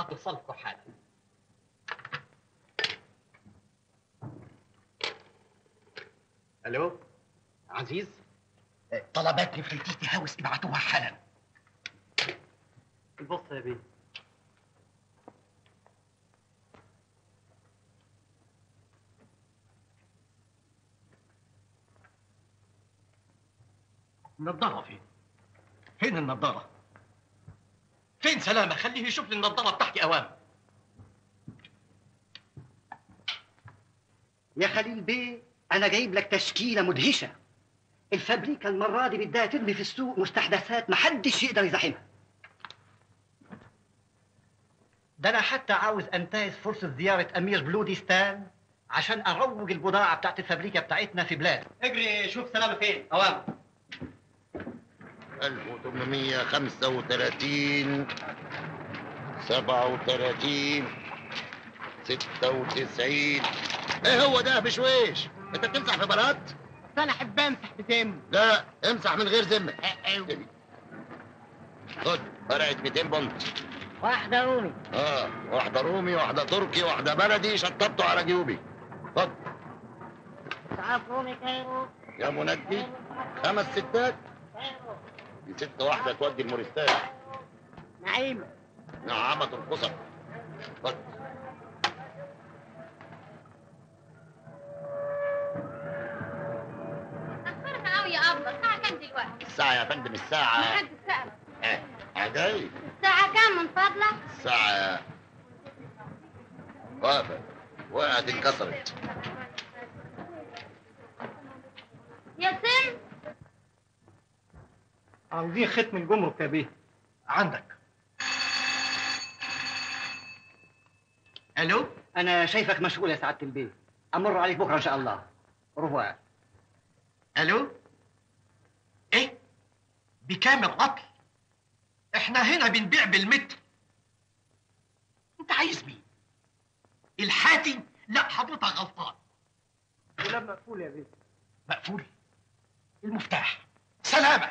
هتصلكوا حالا الو عزيز طلبات نفرتيتي هاوس ابعتوها حالا بص يا بيه النضاره فين فين النضاره فين سلامه خليه يشوف لي النضاره بتاعتي اوام يا خليل بيه أنا جايب لك تشكيلة مدهشة الفابريكا المرة دي بدها ترمي في السوق مستحدثات محدش يقدر يزاحمها ده أنا حتى عاوز أنتهز فرصة زيارة أمير بلوديستان عشان أروج البضاعة بتاعت الفابريكا بتاعتنا في بلاد اجري شوف سلامة فين اوام 1835 37 96 ايه هو ده بشويش انت بتمسح في بلاط انا احب امسح بتم لا امسح من غير ذمه خد فرقه 200 بنط واحدة رومي اه واحده رومي واحده تركي واحده بلدي شطبته على جيوبي خد تعرف رومي كايرو يا منجي خمس ستات دي ست واحده تودي المورستان نعيمة نعمة تنقصك خد تأخرنا قوي يا أبلة الساعة كام دلوقتي؟ الساعة يا فندم الساعة محدش سأل اه عجايب الساعة كام من فضلك؟ الساعة واقفة وقعت انكسرت يا سم عاوزين ختم الجمرك يا بيه عندك الو أنا شايفك مشغول يا سعادة البيه أمر عليك بكرة إن شاء الله رفوع الو ايه بكام الرطل احنا هنا بنبيع بالمتر انت عايز مين الحاتي لا حضرتك غلطان ولما مقفول يا بيه مقفول المفتاح سلامة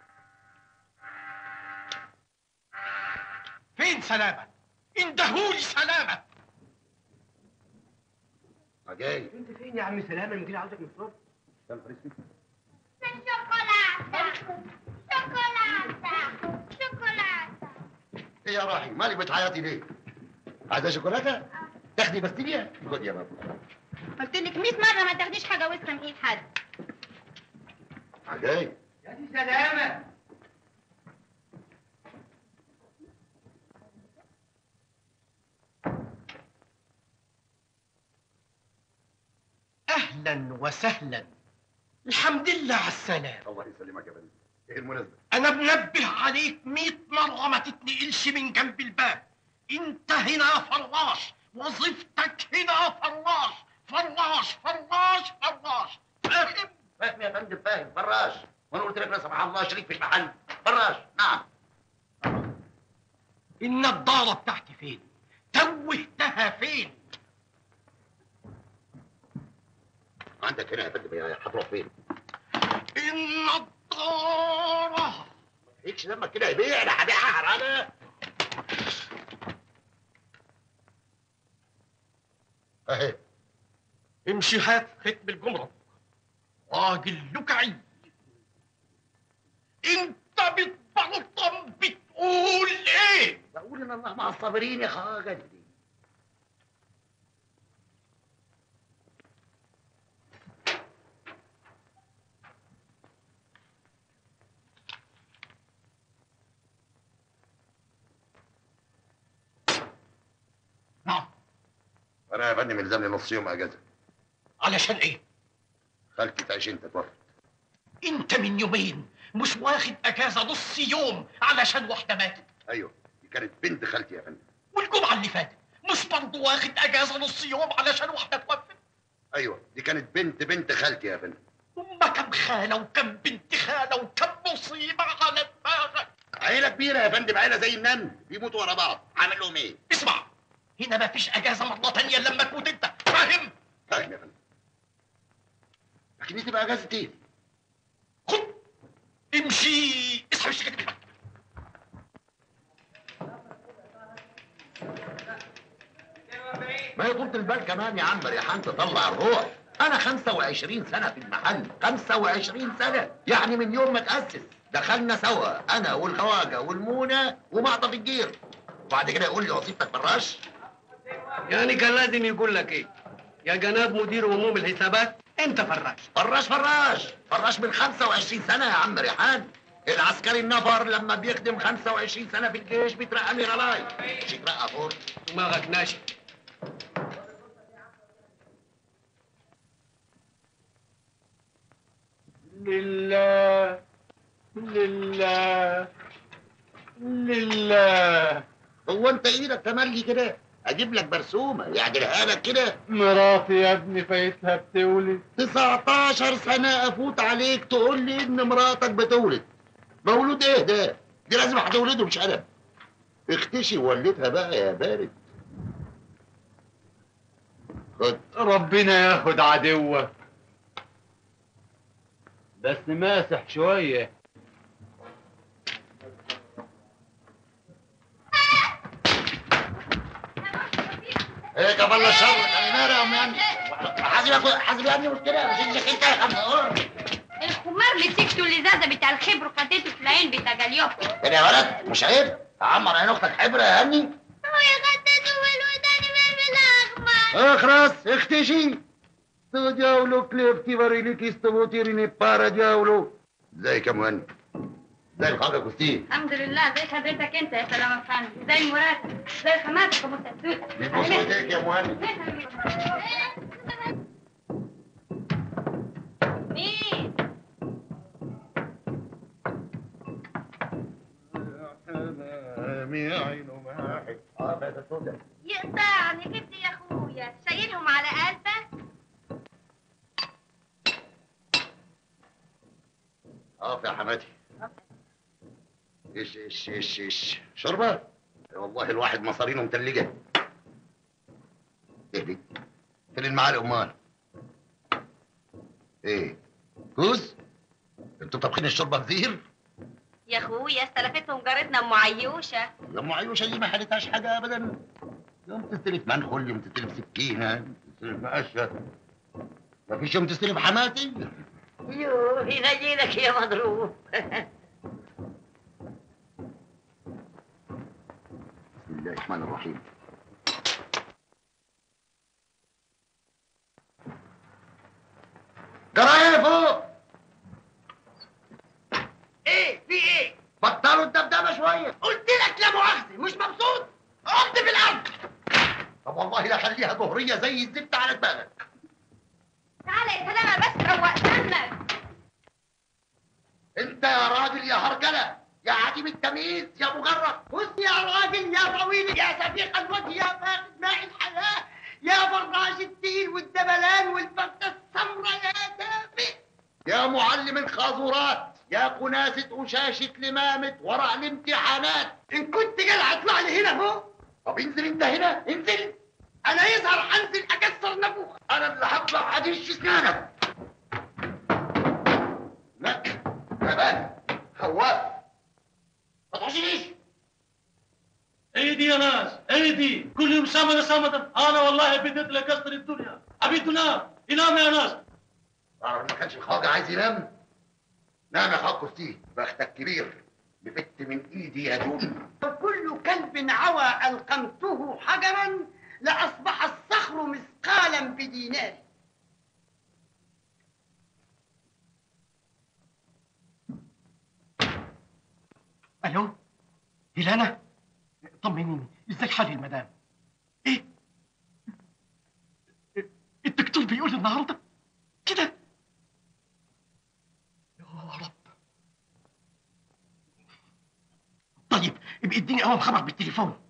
فين سلامة اندهولي سلامة عجايب أنت فين يا عم سلامة المدير عاوزك من الصبح شوكولاتة شوكولاتة شوكولاتة ايه يا راحي مالك بتعيطي ليه؟ عايزة شوكولاتة؟ تاخدي باستيليا؟ خد يا بابا قلت لك 100 مرة ما تاخديش حاجة وسخة من إيد حد عجايب يا دي سلامة اهلا وسهلا الحمد لله على السلامة الله يسلمك يا بني ايه المناسبة؟ انا بنبه عليك مئة مرة ما تتنقلش من جنب الباب انت هنا فراش وظيفتك هنا فراش فراش فراش فراش فاهم فاهم يا فندم فاهم فراش وانا قلت لك لا سمح الله شريك في المحل فراش نعم النضارة بتاعتي فين توهتها فين عندك هنا يا فندم يا هتروح فين؟ النضارة هيكش دمك كده يا بيه انا هبيعها حرانة اهي امشي هات ختم الجمرك راجل لكعي انت بتبلطم بتقول ايه بقول ان الله مع الصابرين يا خواجه نعم انا يا فندم الزمني نص يوم اجازه علشان ايه خالتي تعيش انت توفت انت من يومين مش واخد اجازه نص يوم علشان واحده ماتت ايوه دي كانت بنت خالتي يا فندم والجمعه اللي فاتت مش برضه واخد اجازه نص يوم علشان واحده توفت ايوه دي كانت بنت بنت خالتي يا فندم هما كم خاله وكم بنت خاله وكم مصيبه على دماغك عيله كبيره يا فندم عيله زي النمل بيموتوا ورا بعض عامل لهم ايه؟ اسمع هنا ما فيش اجازه مره تانية إلا لما تموت انت فاهم فاهم يا فندم لكن دي تبقى اجازه ايه؟ خد امشي اسحب الشيكات من المكتب ما هي طولة البال كمان يا عم ريحان تطلع الروح انا 25 سنة في المحل 25 سنة يعني من يوم ما تأسس دخلنا سوا انا والخواجة والمونة ومعطف الجير وبعد كده يقول لي وظيفتك فراش يعني كان لازم يقول لك ايه يا جناب مدير هموم الحسابات انت فراش فراش فراش فراش من 25 سنة يا عم ريحان العسكري النفر لما بيخدم 25 سنة في الجيش بيترقى ميرالاي مش يترقى فوق دماغك ناشف لله لله لله هو انت ايدك تملي كده اجيب لك برسومه يعدلها لك كده مراتي يا ابني فايتها بتولد 19 سنه افوت عليك تقول لي ان مراتك بتولد مولود ايه ده دي لازم هتولده مش انا اختشي وولدها بقى يا بارد خد ربنا ياخد عدوك بس ماسح شوية ايه كفل الشر كلمات يا ام يعني حاسب يا حاسب يا ابني مش كده مش انك انت يا خمسة الخمار مسكته الازازه بتاع الخبر وخدته في العين بتاع جليوبه كده يا ولد مش عيب عمر عين اختك حبره يا هني هو يغدده والودان بالاحمر اخرس اختشي تو diavolo clefti variliki stavotiri ne para diavolo ازيك يا مهند ازي الحاجة كوستين الحمد لله زي حضرتك انت يا سلام افندي زي مراتب زي خماتك ابو تسوته بيبص ايديك يا مهند مين يقطعني جبت يا اخويا شايلهم على قلبك اقف يا حماتي ايش ايش ايش ايش شربة والله الواحد مصارينه متلجة اهدي فين المعالق امال ايه كوز انتوا طابخين الشوربه بزير يا اخويا استلفتهم جارتنا ام عيوشه يا ام عيوشه دي ما حلتهاش حاجه ابدا يوم تستلف منخل يوم تستلف سكينه يوم تستلف مقشه ما فيش يوم تستلف حماتي يوه ينجيلك يا مضروب بسم الله الرحمن الرحيم جرايه فوق ايه في ايه بطلوا الدبدبه شويه قلت لك لا مؤاخذه مش مبسوط اقعد في الارض طب والله لا خليها ظهريه زي الزبده على دماغك تعالى يا سلامه بس روق دمك انت يا راجل يا هرجله يا عديم التمييز يا مجرد بص يا راجل يا طويل يا سفيق الوجه يا فاقد ماء الحياه يا فراش التين والدبلان والفته السمراء يا دافئ يا معلم الخازورات يا كناسة أشاشة لمامة ورع الامتحانات ان كنت جدع اطلع لي هنا فوق طب انزل انت هنا انزل انا يظهر هنزل اكسر نافوخ انا اللي هطلع هدش اسنانك لك غبان خواف ما تحشنيش ايدي يا ناس ايدي كل يوم صمد صمد انا والله بديت لكسر الدنيا ابي تنام ينام يا ناس تعرف ما كانش الخواجة عايز ينام نام يا خاك كستي بختك كبير بفت من ايدي يا جون وكل كلب عوى القمته حجرا لاصبح الصخر مثقالا بدينار الو هيلانا طمنيني ازاي حالي المدام ايه الدكتور بيقول النهارده كده يا رب طيب ابقى اديني اول خبر بالتليفون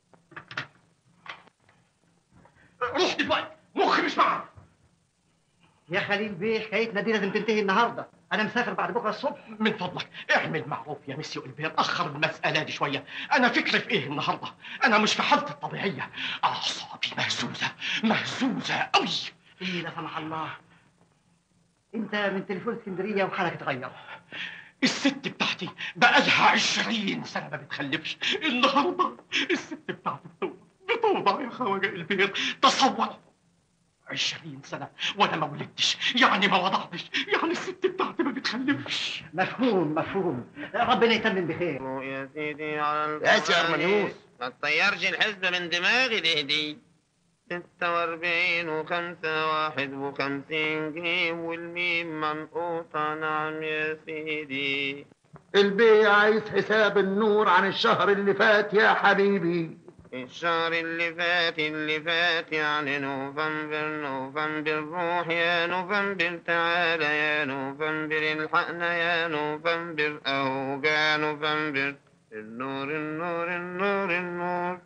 روح دلوقتي مخي مش معك يا خليل بيه حكايتنا دي لازم تنتهي النهارده انا مسافر بعد بكره الصبح من فضلك اعمل معروف يا ميسي البير اخر المساله دي شويه انا فكري في ايه النهارده انا مش في حالتي الطبيعيه اعصابي مهزوزه مهزوزه قوي ايه لا سمح الله انت من تليفون اسكندريه وحالك اتغير الست بتاعتي بقالها عشرين سنه ما بتخلفش النهارده الست بتاعتي بتولد توبة يا خواجة البير تصور عشرين سنة وأنا ما ولدتش يعني ما وضعتش يعني الست بتاعتي ما بتخلفش مفهوم مفهوم ربنا يتمم بخير يا سيدي على يا سي أرمنيوس. ما تطيرش الحسبة من دماغي دي دي ستة واربعين وخمسة واحد وخمسين جيم والميم منقوطة نعم يا سيدي البيع عايز حساب النور عن الشهر اللي فات يا حبيبي الشهر اللي فات اللي فات يعني نوفمبر نوفمبر روح يا نوفمبر تعالى يا نوفمبر الحقنا يا نوفمبر اهو جا نوفمبر النور النور النور النور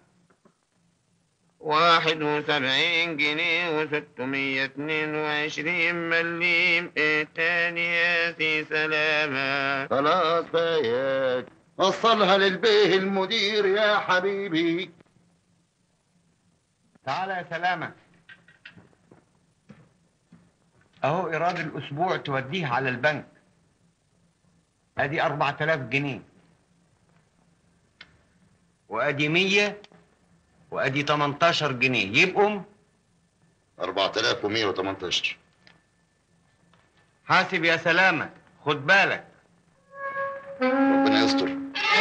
واحد وسبعين جنيه وستمية اتنين وعشرين مليم ايه تاني يا سي سلامة خلاص فايت وصلها للبيه المدير يا حبيبي تعالى يا سلامة اهو ايراد الاسبوع توديه على البنك ادي اربعة الاف جنيه وادي مية وادي 18 جنيه يبقوا 4118 حاسب يا سلامة خد بالك ربنا يستر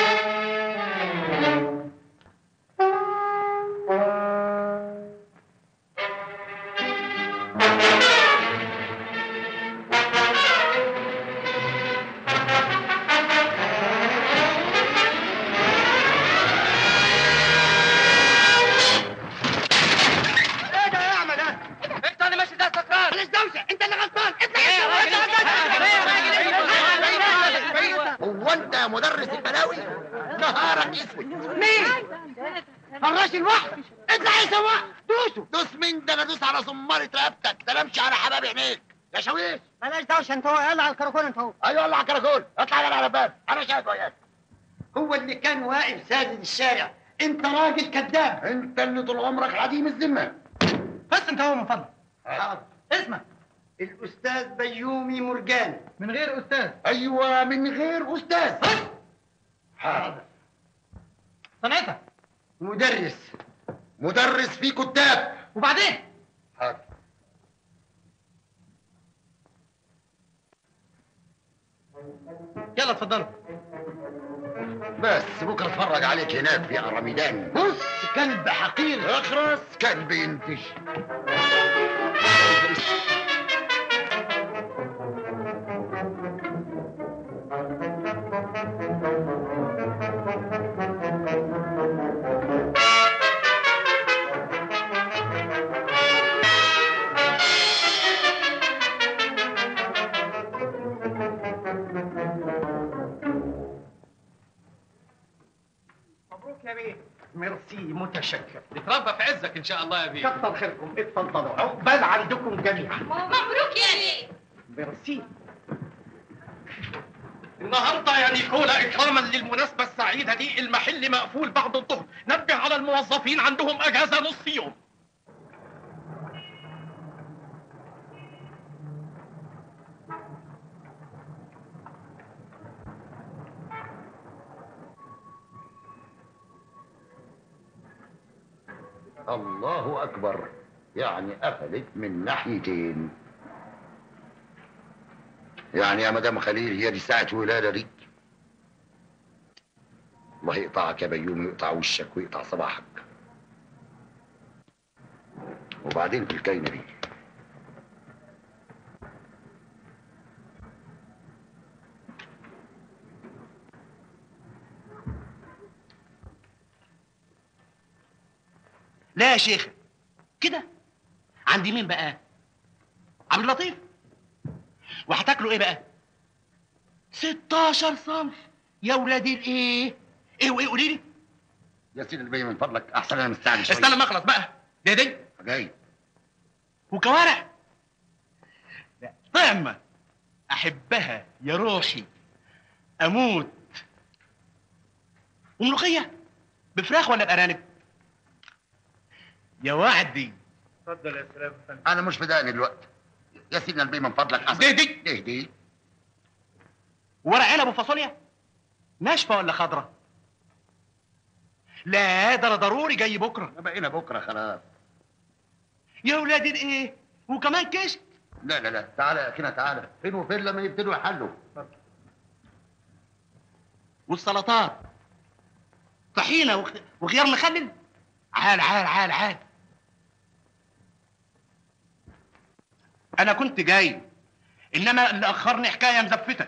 ايه ده يا اعمى ده؟ انت اللي ماشي ده سكران بلاش دوشه انت اللي غلطان انت هو انت يا مدرس البلاوي نهارك اسود مين؟ فراش الوحش اطلع يا سواق دوسه دوس مين ده انا دوس على صمارة رقبتك ده انا امشي على حباب عينيك يا شويش بلاش دوشه انت هو يلا على الكراكون انت هو ايوه يلا على الكراكون اطلع يلا على الباب انا شايف وياك هو اللي كان واقف سادد الشارع انت راجل كذاب انت اللي طول عمرك عديم الذمه بس انت هو من فضلك اسمك الاستاذ بيومي مرجان من غير استاذ ايوه من غير استاذ حاضر صنعتك مدرس مدرس في كتاب وبعدين حاضر يلا اتفضلوا بس بكره اتفرج عليك هناك في ارميدان بص كلب حقير اخرس كان بينتش مبروك يا بيه ميرسي متشكر نتربى في عزك ان شاء الله يا بيه كتر خيركم اتفضلوا عقبال عندكم جميعا مبروك يا بيه ميرسي النهارده يا نيكولا اكراما للمناسبه السعيده دي المحل مقفول بعد الظهر نبه على الموظفين عندهم اجازه نصف يوم الله اكبر يعني قفلت من ناحيتين يعني يا مدام خليل هي دي ساعة ولادة دي الله يقطعك يا بيوم يقطع وشك ويقطع صباحك وبعدين في الكاينة دي لا يا شيخ كده عند مين بقى عبد اللطيف وهتاكلوا ايه بقى 16 صنف يا ولادي الايه ايه وايه قولي لي يا سيدي البي من فضلك احسن انا مستعجل شوية استنى ما اخلص بقى ده دي جاي وكوارع لا طعمة احبها يا روحي اموت وملوخية بفراخ ولا بارانب يا وعدي اتفضل يا سلام انا مش بداني دلوقتي يا سيدنا البي من فضلك احسن دي دي ايه دي ورق عنب وفاصوليا ناشفه ولا خضره لا ده انا ضروري جاي بكره بقينا بكره خلاص يا ولاد الايه وكمان كشت لا لا لا تعالى يا اخينا تعالى فين وفين لما يبتدوا يحلوا والسلطات طحينه وخ- وخيار مخلل عال عال عال عال انا كنت جاي انما اللي اخرني حكايه مزفته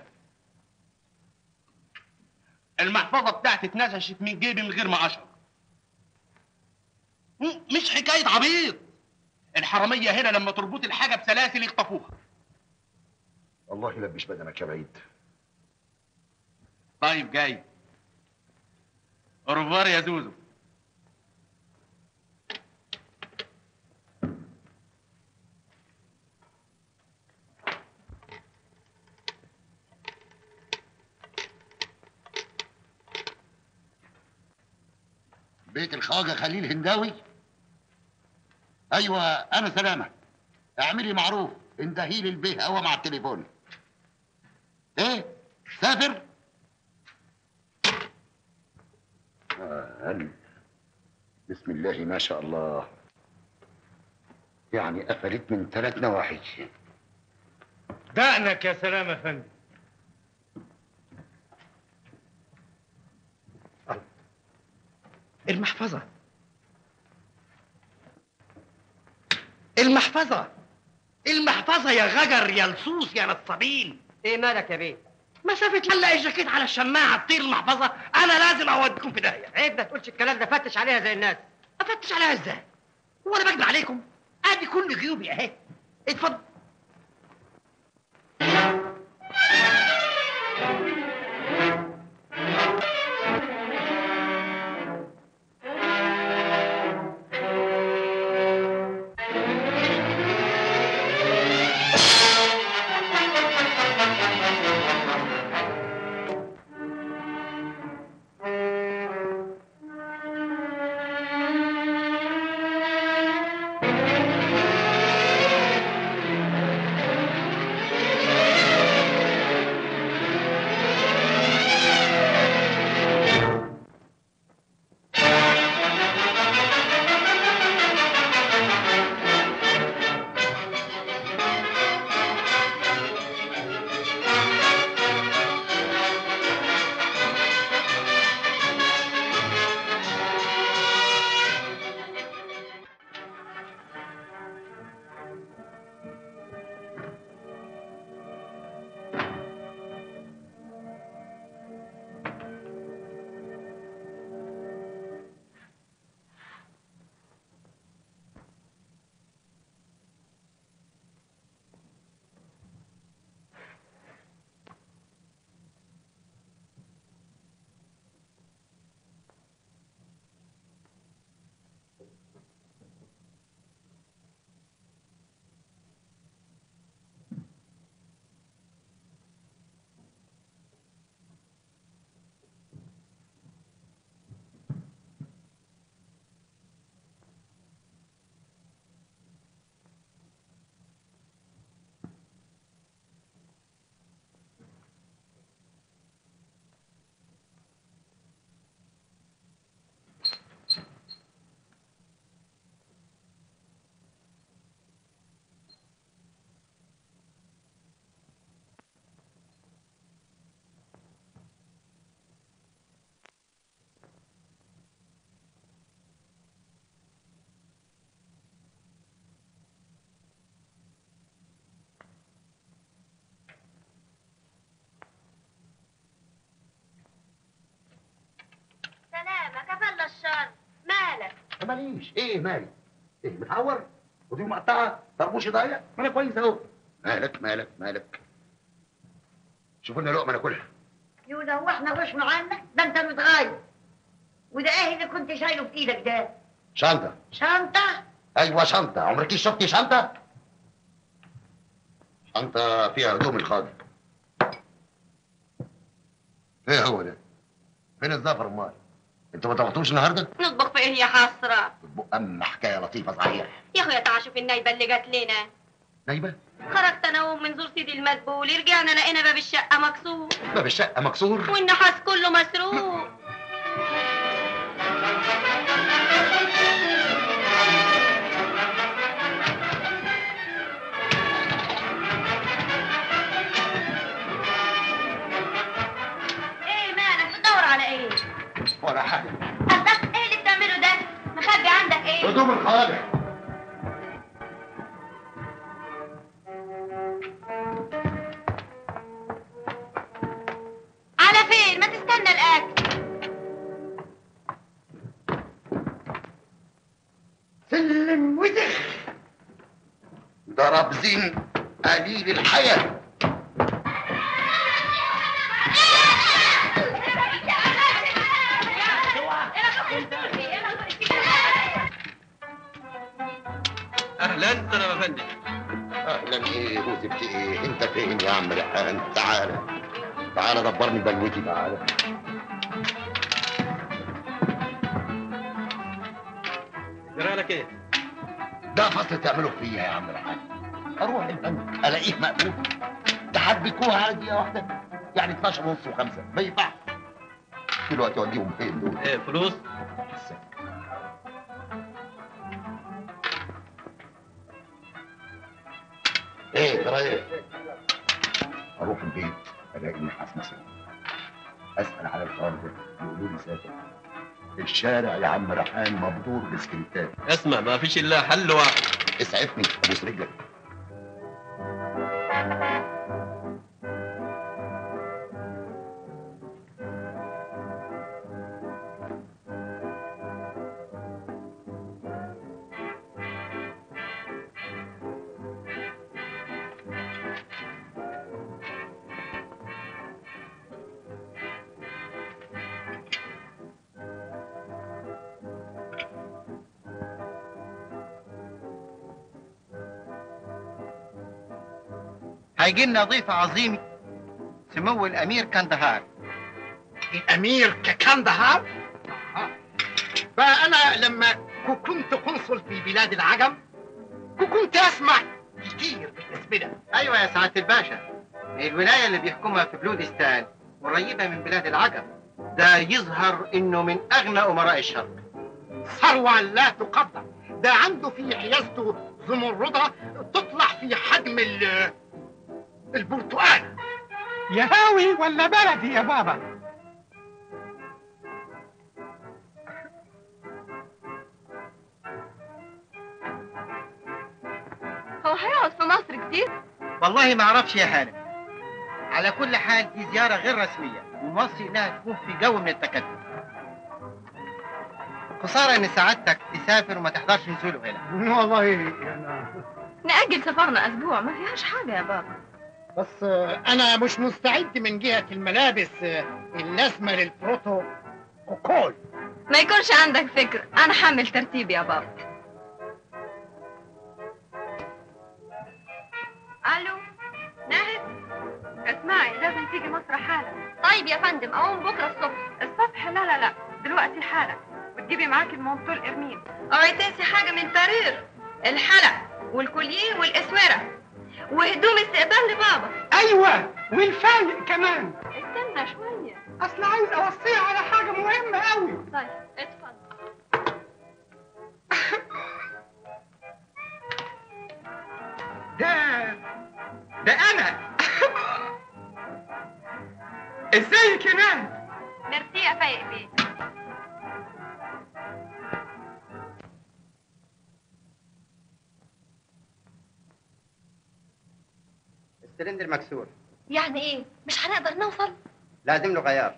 المحفظه بتاعتي اتنزشت من جيبي من غير ما اشعر م- مش حكايه عبيط الحراميه هنا لما تربط الحاجه بسلاسل يخطفوها الله يلبش بدنك يا بعيد طيب جاي اوروفوار يا زوزو بيت الخواجه خليل هنداوي ايوه انا سلامه اعملي معروف اندهي لي البيه هوا مع التليفون ايه سافر آه بسم الله ما شاء الله يعني قفلت من ثلاث نواحي دقنك يا سلام يا فندم المحفظة المحفظة المحفظة يا غجر يا لصوص يا نصابين ايه مالك يا بيه مسافة علق الجاكيت على الشماعة تطير المحفظة أنا لازم أوديكم في داهية عيب ما تقولش الكلام ده فتش عليها زي الناس أفتش عليها إزاي؟ هو أنا بكذب عليكم؟ أدي كل جيوبي أهي اتفضل سلامة كفل الشر مالك ماليش ايه مالي ايه متعور ودي مقطعه طربوشي ضايع ما انا كويس اهو مالك مالك مالك شوفوا لنا لقمه ناكلها يودا هو احنا غش عنك ده انت متغير وده ايه اللي كنت شايله في ايدك ده شنطه شنطة ايوه شنطه عمرك شفتي شنطه شنطه فيها هدوم الخاضر ايه هو ده فين الزفر امال انتوا ما طبختوش النهارده نطبخ في ايه يا حسرة اما حكايه لطيفه صحيح يا اخويا تعال شوف النايبة اللي جات لنا نايبه خرجت انا ومن زور سيدي المدبول رجعنا لقينا باب الشقة مكسور باب الشقه مكسور والنحاس كله مسروق ولا حاجه الله ايه اللي بتعمله ده مخبي عندك ايه هدوم الخواجه على فين ما تستنى الاكل سلم وزخ ضرب زين قليل الحياه اهلا سلام افندي اهلا ايه وزبت ايه انت فين يا عم ريحان تعالى تعالى دبرني بلوتي تعالى جرى لك ايه؟ ده فصل تعمله فيا يا عم ريحان اروح البنك الاقيه مقفول تحبكوها على دقيقه واحده يعني 12 ونص وخمسه ما ينفعش دلوقتي اوديهم فين دول ايه فلوس؟ ايه ترى ايه اروح البيت الاقي النحاس مسؤول اسال على الحوار ده يقولوا لي سافر الشارع يا عم ريحان مبدور بسكريتات اسمع ما فيش الا حل واحد اسعفني ابوس رجلك هيجي لنا ضيف عظيم سمو الامير كندهار الامير ككندهار فانا لما كو- كنت قنصل في بلاد العجم كو- كنت اسمع كتير بالاسم ده ايوه يا سعاده الباشا الولايه اللي بيحكمها في بلودستان قريبه من بلاد العجم ده يظهر انه من اغنى امراء الشرق ثروة لا تقدر ده عنده في حيازته زمردة تطلع في حجم ال- البرتقال يهاوي ولا بلدي يا بابا هو هيقعد في مصر كتير والله ما اعرفش يا هانم على كل حال دي زياره غير رسميه ونوصي انها تكون في جو من التكتل خساره ان سعادتك تسافر وما تحضرش نزوله هنا والله انا نأجل سفرنا اسبوع ما فيهاش حاجه يا بابا بس آه، انا مش مستعد من جهة الملابس آه، اللازمة للبروتوكول ما يكونش عندك فكر انا حامل ترتيب يا بابا الو ناهد اسمعي لازم تيجي مصر حالا طيب يا فندم اقوم بكره الصبح الصبح لا لا لا دلوقتي حالا وتجيبي معاكي المنطول ارمين اوعي تنسي حاجه من بارير الحلق والكوليه والاسوره وهدوم استقبال لبابا ايوه والفايق كمان استنى شويه اصل عايز اوصيه على حاجه مهمه قوي طيب اتفضل ده ده انا ازيك يا مان ميرسي يا فايق بيه السلندر مكسور يعني ايه مش هنقدر نوصل لازم له غيار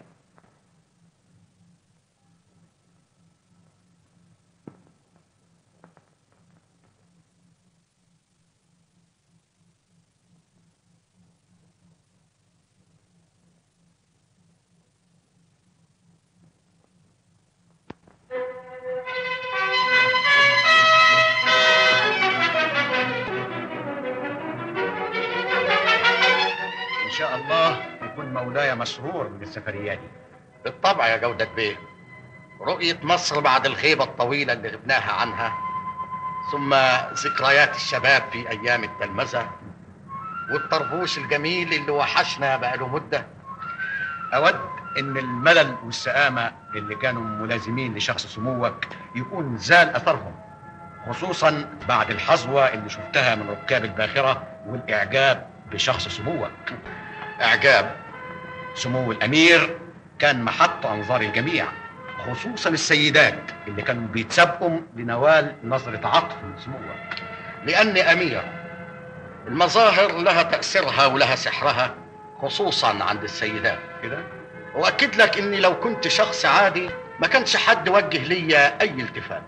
ان شاء الله يكون مولاي مسرور من السفريه دي بالطبع يا جودة بيه رؤية مصر بعد الغيبة الطويلة اللي غبناها عنها ثم ذكريات الشباب في أيام التلمذة والطربوش الجميل اللي وحشنا بقاله مدة اود ان الملل والسآمة اللي كانوا ملازمين لشخص سموك يكون زال اثرهم خصوصا بعد الحظوة اللي شفتها من ركاب الباخرة والاعجاب بشخص سموك إعجاب سمو الامير كان محط انظار الجميع خصوصا السيدات اللي كانوا بيتسابقوا لنوال نظرة عطف من سموك لأني أمير المظاهر لها تأثيرها ولها سحرها خصوصا عند السيدات كده وأكد لك إني لو كنت شخص عادي ما كانش حد وجه ليا أي التفات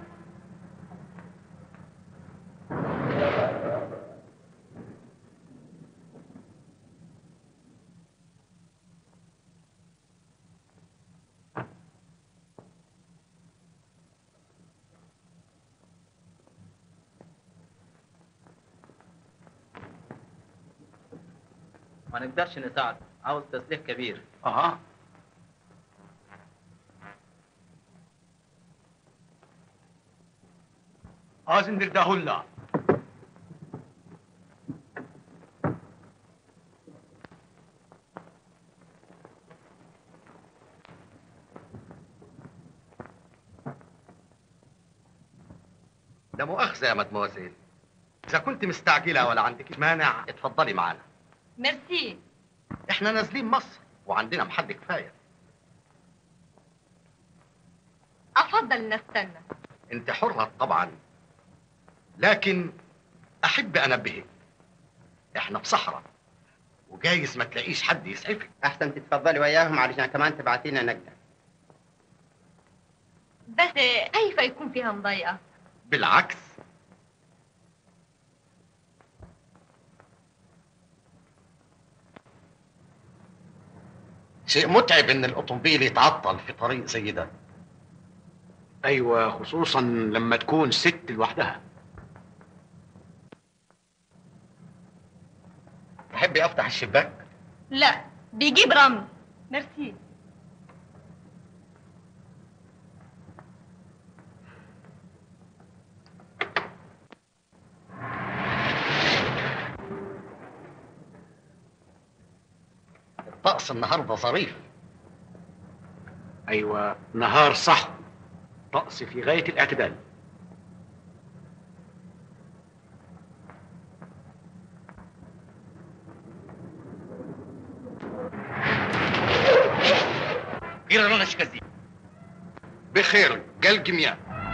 ما نقدرش نساعد عاوز تسليح كبير اها عايز ندرداه لها ده مؤاخذة يا مدموزيل إذا كنت مستعجلة ولا عندك مانع اتفضلي معانا ميرسي إحنا نازلين مصر وعندنا محل كفاية افضل نستنى أنت حرة طبعا لكن أحب أنبهك إحنا في صحراء وجايز ما تلاقيش حد يسعفك احسن تتفضلي وياهم علشان كمان تبعتينا نقدة بس كيف يكون فيها مضايقة بالعكس شيء متعب ان الاوتومبيل يتعطل في طريق زي ده ايوه خصوصا لما تكون ست لوحدها تحبي افتح الشباك لا بيجيب رمل ميرسي الطقس النهارده ظريف ايوه نهار صح طقس في غايه الاعتدال جيرانونا شكازي بخير قال جميع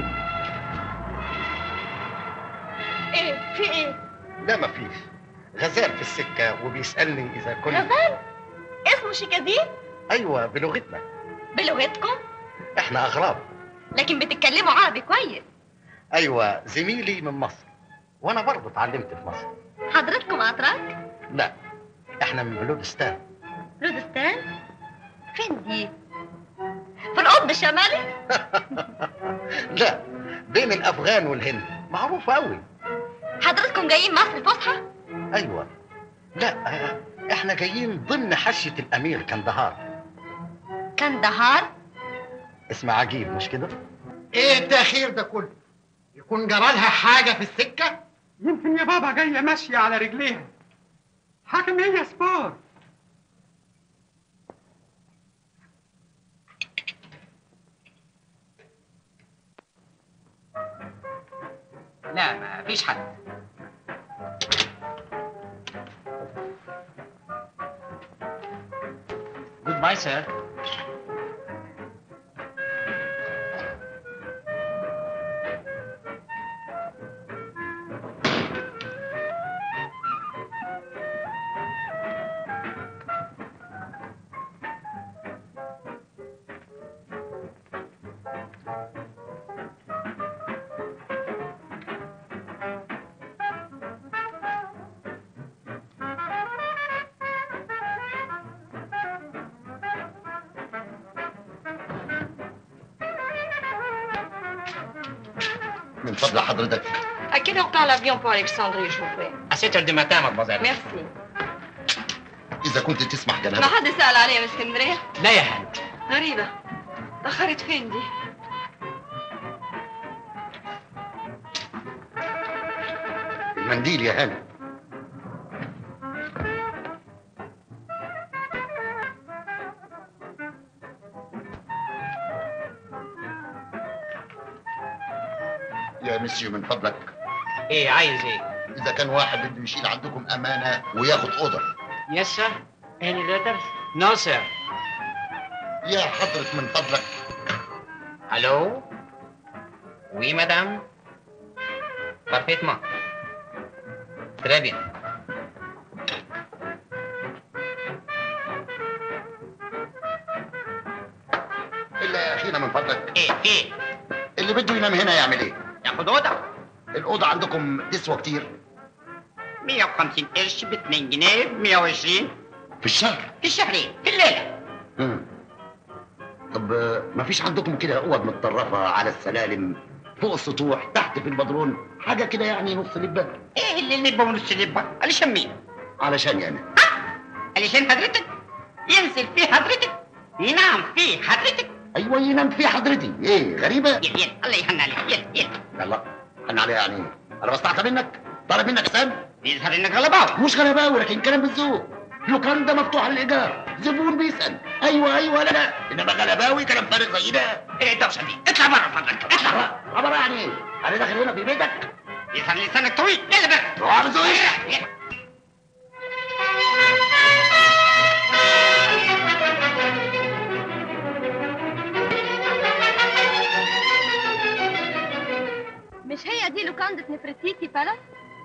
ايه في ايه لا مفيش غزال في السكة وبيسألني إذا كنت غزال اسمه شيكازين أيوة بلغتنا بلغتكم إحنا أغراب لكن بتتكلموا عربي كويس أيوة زميلي من مصر وأنا برضه اتعلمت في مصر حضرتكم اتراك لا إحنا من بلودستان لودستان فين دي في القطب الشمالي لا بين الأفغان والهند معروف أوي حضرتكم جايين مصر فسحة أيوة لا آه، إحنا جايين ضمن حشية الأمير كندهار كندهار اسم عجيب مش كده؟ ايه التأخير ده كله؟ يكون جرالها حاجة في السكة؟ يمكن يا بابا جاية ماشية على رجليها حاكم هي سبور لا ما فيش حد جود باي سير من فضل حضرتك À quelle heure part l'avion pour Alexandrie, je vous prie À 7 heures du matin, mademoiselle. Merci. إذا كنت تسمح ما جنابك حد سأل عليا من اسكندرية؟ لا يا هانم غريبة تأخرت فين دي؟ المنديل يا هاني يا مسيو من فضلك ايه عايز ايه؟ إذا كان واحد بده يشيل عندكم أمانة وياخد أوضة Yes, sir. Any letters? No, sir. يا حضرة من فضلك Allô Oui, madame Parfaitement. Très bien. الا يا اخينا من فضلك ايه ايه اللي بده ينام هنا يعمل ايه ياخد اوضه الاوضه عندكم تسوى كتير 150 قرش ب 2 جنيه ب 120 في الشهر في الشهرين في الليله مم. طب آه، ما فيش عندكم كده اوض متطرفه على السلالم فوق السطوح تحت في البدرون حاجه كده يعني نص لبه ايه اللي لبه ونص لبه علشان مين علشان يعني علشان حضرتك ينزل فيه حضرتك ينام فيه حضرتك ايوه ينام في حضرتي ايه غريبه يلا يلا الله يهنى عليك يلا يلا يلا انا عليها يعني إيه؟ انا بستعطى منك طالب منك احسان يظهر انك غلباوي مش غلباوي لكن كلام بالذوق اللوكان ده مفتوح للايجار زبون بيسال ايوه ايوه لا لا انما غلباوي كلام فارغ زي ده ايه الدوشه دي اطلع بره فضلك اطلع عباره يعني ايه انا داخل هنا في بيتك يظهر لسانك طويل يلا بره عاوز ايه مش هي دي لوكاندة نفرتيتي بالاس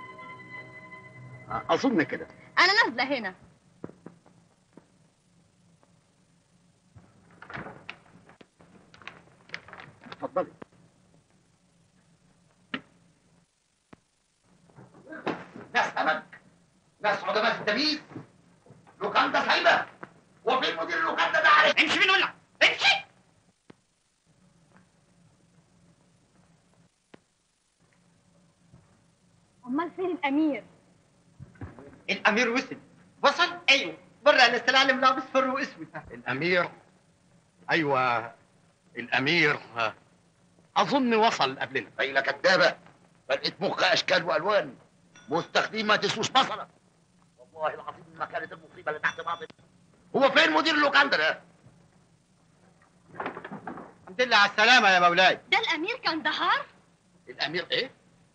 اظن كده انا نازله هنا اتفضلي ناس سمك ناس عدماء التمييز لوكاندا سايبه وفين مدير اللوكاندا ده عارف امشي من هنا امشي امال فين الامير الامير وصل وصل ايوه بره انا السلالم لابس فر واسود الامير ايوه الامير آه، اظن وصل قبلنا ليلى كدابه بلقيت مخها اشكال والوان مستخدمين ما تسوش بصره والله العظيم ما كانت المصيبه اللي تحت بعض هو فين مدير اللوكاندا ده؟ الحمد لله على السلامه يا مولاي ده الامير كندهار الامير ايه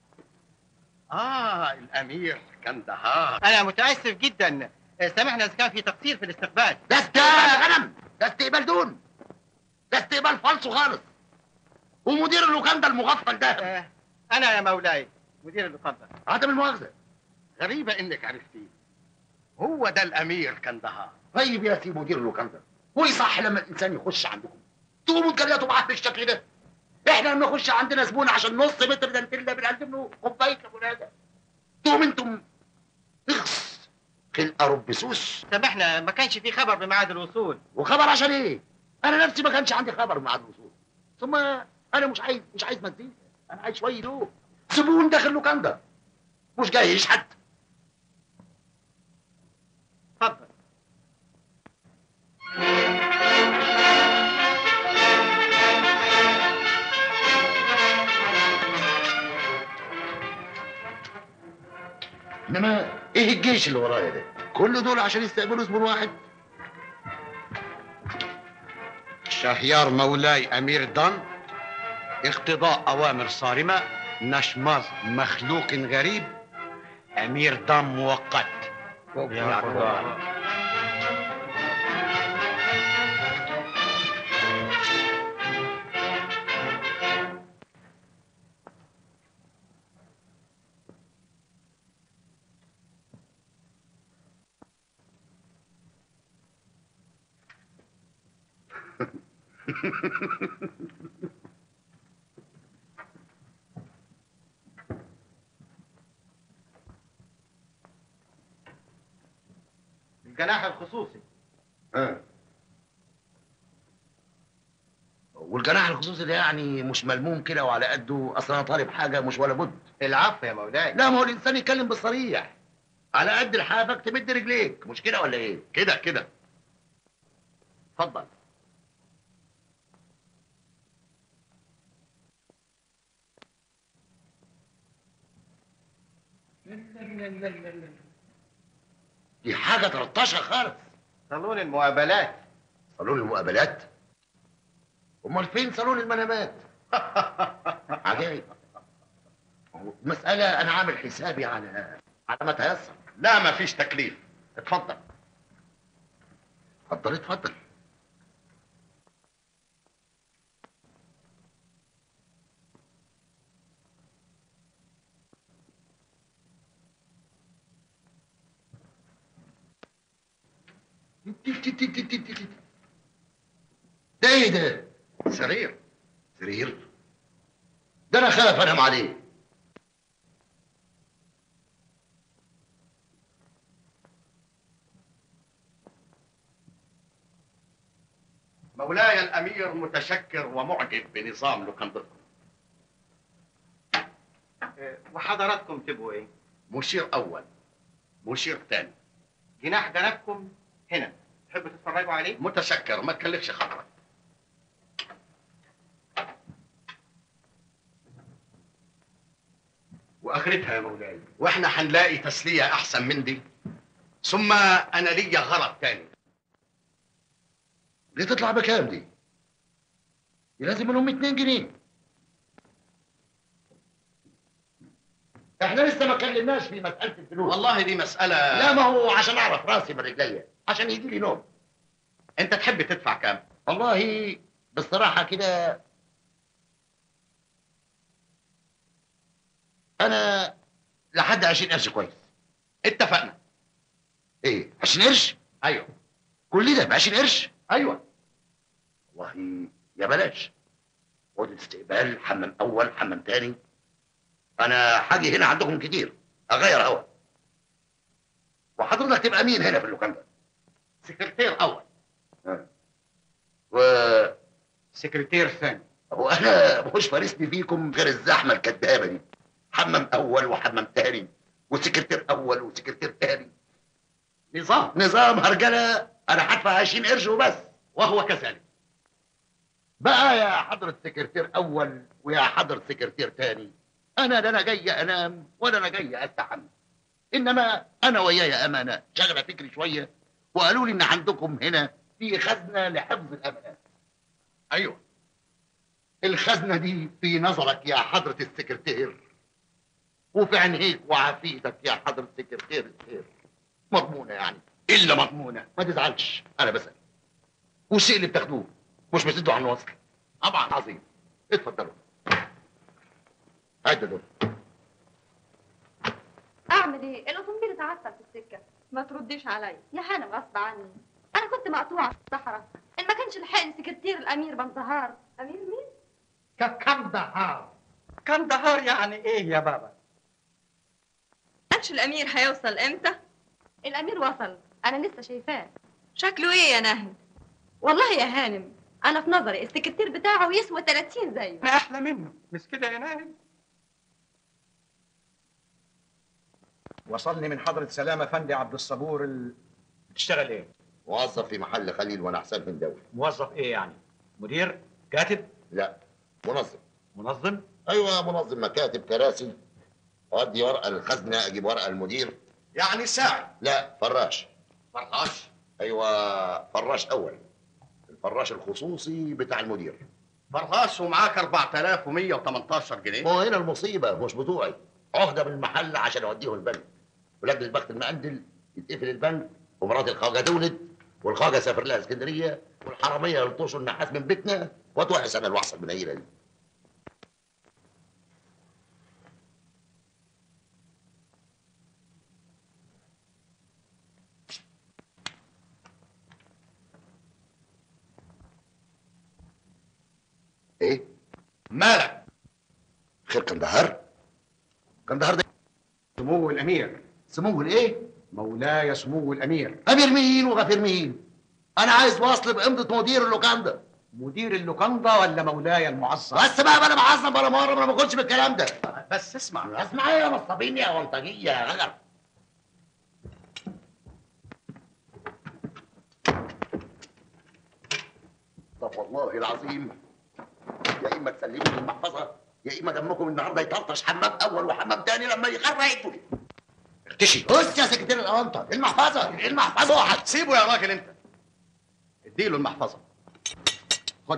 اه الامير كندهار انا متاسف جدا سامحنا اذا كان في تقصير في الاستقبال ده استقبال يا غنم ده استقبال دون ده استقبال فالصو خالص ومدير اللوكاندا المغفل ده آه، انا يا مولاي مدير اللوكاندا عدم المؤاخذه غريبه انك عرفتيه هو ده الامير كندهار طيب يا سي مدير اللوكاندا هو يصح لما الانسان يخش عندكم تقوموا تجلطوا معاه بالشكل ده احنا لما نخش عندنا زبون عشان نص متر دانتيلا بنقدم له كوبايه كابونادا تقوم انتم اخس خلقه رب سوس سامحنا ما كانش في خبر بميعاد الوصول وخبر عشان ايه؟ انا نفسي ما كانش عندي خبر مع الوصول ثم انا مش عايز مش عايز مزيكا انا عايز شويه دوب زبون داخل لوكاندا مش جاي يشحت اتفضل انما ايه الجيش اللي ورايا ده؟ كل دول عشان يستقبلوا زبون واحد شهيار مولاي امير دان اقتضاء اوامر صارمه نشماز مخلوق غريب امير دان مؤقت يا خدا الجناح الخصوصي ها والجناح الخصوصي ده يعني مش ملموم كده وعلى قده اصل انا طالب حاجه مش ولا بد العفو يا مولاي لا ما هو الانسان يتكلم بالصريح على قد لحافك تمد رجليك مش كده ولا ايه؟ كده كده اتفضل دي حاجه 13 خالص صالون المقابلات صالون المقابلات امال فين صالون المنامات عجيب مسألة أنا عامل حسابي على على ما تيسر لا ما فيش تكليف اتفضل اتفضل اتفضل ايه ده سرير سرير ده انا خاف انام عليه مولاي الامير متشكر ومعجب بنظام لوكندتكم وحضراتكم تبقوا ايه؟ مشير اول مشير ثاني جناح جنابكم هنا تحبوا تتفرجوا عليه؟ متشكر ما تكلفش خاطرك واخرتها يا مولاي واحنا هنلاقي تسليه احسن من دي ثم انا ليا غرض تاني دي تطلع بكام دي؟ دي لازم منهم 2 جنيه احنا لسه ما اتكلمناش في مساله الفلوس والله دي مساله لا ما هو عشان اعرف راسي من رجليا عشان يجي لي نوم انت تحب تدفع كام والله بصراحه كده انا لحد 20 قرش كويس اتفقنا ايه 20 قرش ايوه كل ده ب 20 قرش ايوه والله يا بلاش اوضه استقبال حمام اول حمام تاني انا حاجي هنا عندكم كتير اغير هوا وحضرتك تبقى مين هنا في اللوكان ده سكرتير اول و سكرتير ثاني هو انا مش فارسني فيكم غير الزحمه الكدابه دي حمام اول وحمام تاني وسكرتير اول وسكرتير تاني نظام نظام هرجله انا هدفع 20 قرش وبس وهو كذلك بقى يا حضرة سكرتير أول ويا حضرة سكرتير تاني أنا لا أنا جاي أنام ولا أنا جاي أستحمى إنما أنا وياي أمانة شغلة فكري شوية وقالوا لي إن عندكم هنا في خزنة لحفظ الأمانات أيوه الخزنة دي في نظرك يا حضرة السكرتير وفي عينيك وعافيتك يا حضرة سكرتير الخير مضمونة يعني إلا مضمونة ما تزعلش أنا بسأل والشيء اللي بتاخدوه مش بتدوا عن وصل طبعا عظيم اتفضلوا عد دول اعمل ايه الاوتوموبيل اتعطل في السكه ما ترديش عليا يا هانم غصب عني انا كنت مقطوعه في الصحراء ان ما كانش لحقني سكرتير الامير بنتهار امير مين كندهار كندهار يعني ايه يا بابا قالش الامير هيوصل امتى الامير وصل انا لسه شايفاه شكله ايه يا ناهد والله يا هانم انا في نظري السكرتير بتاعه يسوى 30 زيه انا احلى منه مش كده يا ناهد وصلني من حضرة سلامة فندي عبد الصبور ال... بتشتغل ايه؟ موظف في محل خليل وانا احسن من دولي موظف ايه يعني؟ مدير؟ كاتب؟ لا منظم منظم؟ ايوه منظم مكاتب كراسي اودي ورقه للخزنه اجيب ورقه للمدير يعني ساعي لا فراش فرقاش ايوه فراش اول الفراش الخصوصي بتاع المدير فرقاش ومعاك 4118 جنيه ما هو هنا المصيبه مش بتوعي عهده من المحل عشان اوديهم البنك ولجنه البخت المقندل يتقفل البنك ومرات الخواجه تولد والخواجه سافر لها اسكندريه والحراميه يلطشوا النحاس من بيتنا واتوحس انا الوحصه المنيله دي ايه مالك خير كندهار كندهار ده سمو الامير سمو الايه مولاي سمو الامير امير مين وغفير مين انا عايز وصل بامضه مدير اللوكاندا مدير اللوكاندا ولا مولاي المعظم بس بقى بلا معظم ولا مره ما باخدش بالكلام ده بس اسمع اسمع ايه يا نصابين يا ونطجيه يا غجر طب والله العظيم يا اما تسلموا المحفظه يا اما دمكم النهارده يطرطش حمام اول وحمام تاني لما يغرق الدنيا اختشي بص يا سكرتير الأونطة المحفظة المحفظة واحد سيبه يا راجل انت اديله المحفظه خد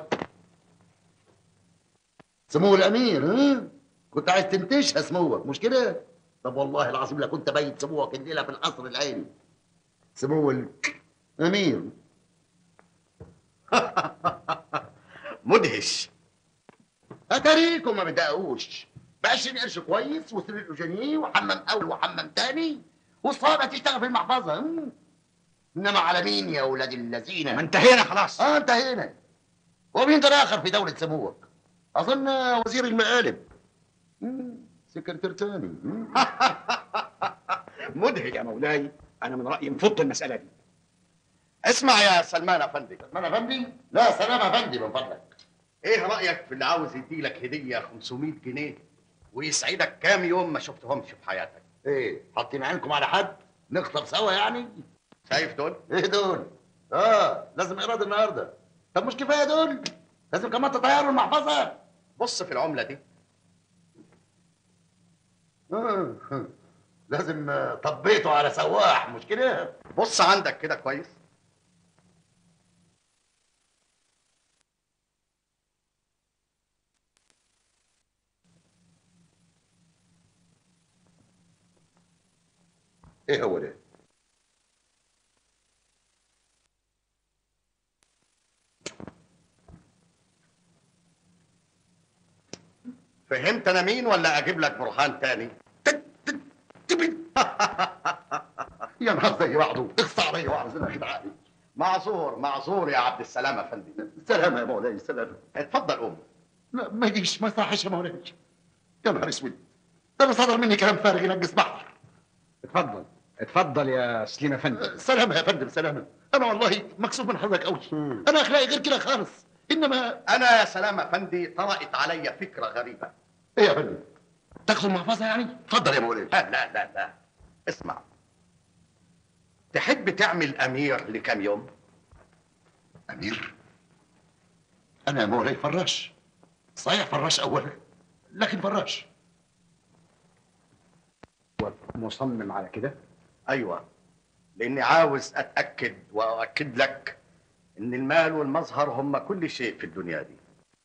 سمو الأمير ها كنت عايز تنتشها سموك مش كده؟ طب والله العظيم لا كنت بايت سموك الليلة في القصر العيني سمو الأمير مدهش أتاريكم ما بدقوش ب 20 قرش كويس وسرير جنيه وحمام أول وحمام تاني والصوابع تشتغل في المحفظة هم؟ إنما على مين يا ولاد الذين؟ ما انتهينا خلاص اه انتهينا ومين ده الاخر في دوله سموك اظن وزير المقالب مم، سكرتير تاني مم. مدهش يا مولاي انا من رايي نفض المساله دي اسمع يا سلمان افندي سلمان افندي لا سلام افندي من فضلك ايه رايك في اللي عاوز يديلك هديه 500 جنيه ويسعدك كام يوم ما شفتهمش في حياتك ايه حاطين عينكم على حد نفطر سوا يعني شايف دول ايه دول اه لازم ايراد النهارده طب مش كفايه دول لازم كمان تطيروا المحفظه بص في العمله دي آه. لازم آه، طبيته على سواح مش كده بص عندك كده كويس ايه هو ده فهمت انا مين ولا اجيب لك برهان تاني يا نهار زي بعضه اقصى عليا وعاوزين خدعاني معذور معذور يا عبد السلام افندي سلام يا مولاي سلام اتفضل قوم لا ما يجيش ما يصحش يا مولاي يا نهار اسود ده انا صدر مني كلام فارغ ينقص بحر اتفضل اتفضل يا سليم افندي سلام يا فندم سلام انا والله مكسوف من حضرتك قوي انا اخلاقي غير كده خالص انما انا يا سلام افندي طرأت علي فكره غريبه ايه يا فندم تاخذ المحفظه يعني اتفضل يا مولاي لا لا لا لا اسمع تحب تعمل امير لكام يوم امير انا يا مولاي فراش صحيح فراش اولا لكن فراش مصمم على كده ايوه لاني عاوز اتاكد واؤكد لك ان المال والمظهر هم كل شيء في الدنيا دي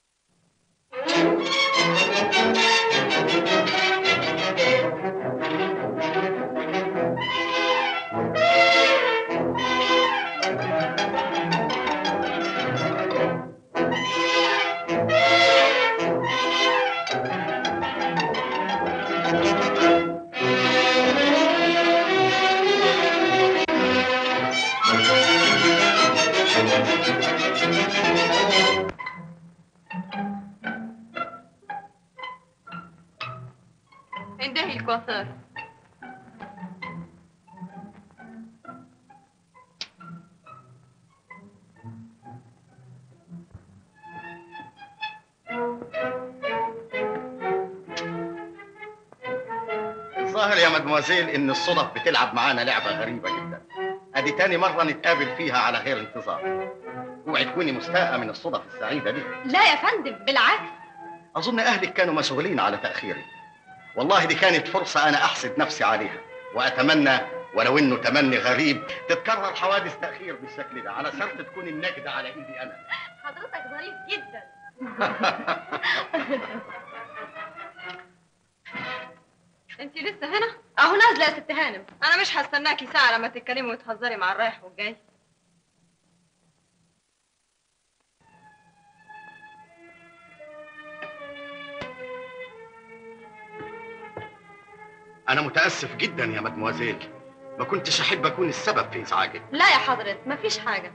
انتهي الكوافير الظاهر يا مدموزيل ان الصدف بتلعب معانا لعبه غريبه جدا ادي تاني مره نتقابل فيها على غير انتظار اوعي تكوني مستاءه من الصدف السعيده دي لا يا فندم بالعكس اظن اهلك كانوا مشغولين على تاخيري والله دي كانت فرصه انا احسد نفسي عليها واتمنى ولو انه تمني غريب تتكرر حوادث تاخير بالشكل ده على شرط تكون النجده على ايدي انا حضرتك ظريف جدا انت لسه هنا؟ اهو نازله يا ست هانم انا مش هستناكي ساعه لما تتكلمي وتهزري مع الرايح والجاي انا متاسف جدا يا مدموزيل ما كنتش احب اكون السبب في ازعاجك لا يا حضرت مفيش حاجه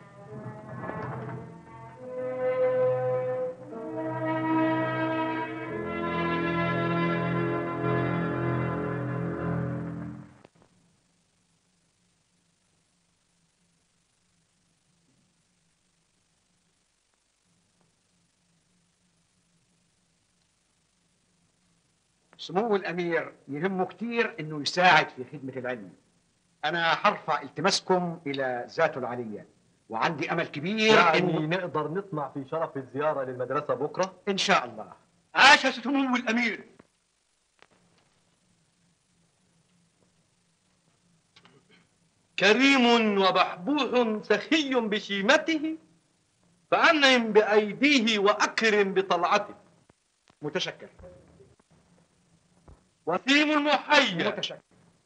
سمو الامير يهمه كتير انه يساعد في خدمه العلم انا هرفع التماسكم الى ذاته العليه وعندي امل كبير يعني إنه- نقدر نطمع في شرف الزيارة للمدرسة بكرة ان شاء الله عاش سمو الامير كريم وبحبوح سخي بشيمته فأنعم بأيديه وأكرم بطلعته متشكر وسيم المحيا متشكر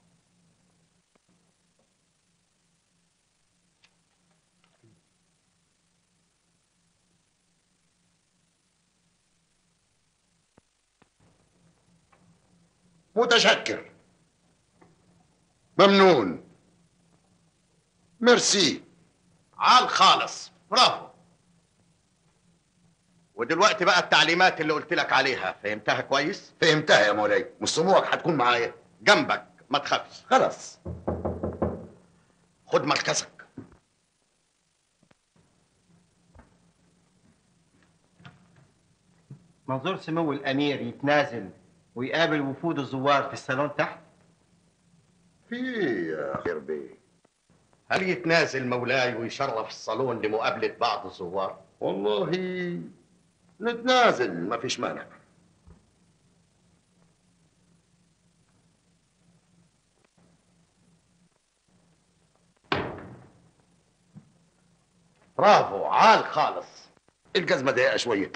متشكر ممنون ميرسي عال خالص برافو ودلوقتي بقى التعليمات اللي قلت لك عليها فهمتها كويس فهمتها يا مولاي مش سموك هتكون معايا جنبك ما تخافش خلاص خد مركزك منظور سمو الامير يتنازل ويقابل وفود الزوار في الصالون تحت في يا خير بيه هل يتنازل مولاي ويشرف الصالون لمقابلة بعض الزوار؟ والله نتنازل ما فيش مانع برافو عال خالص الجزمة ضيقة شوية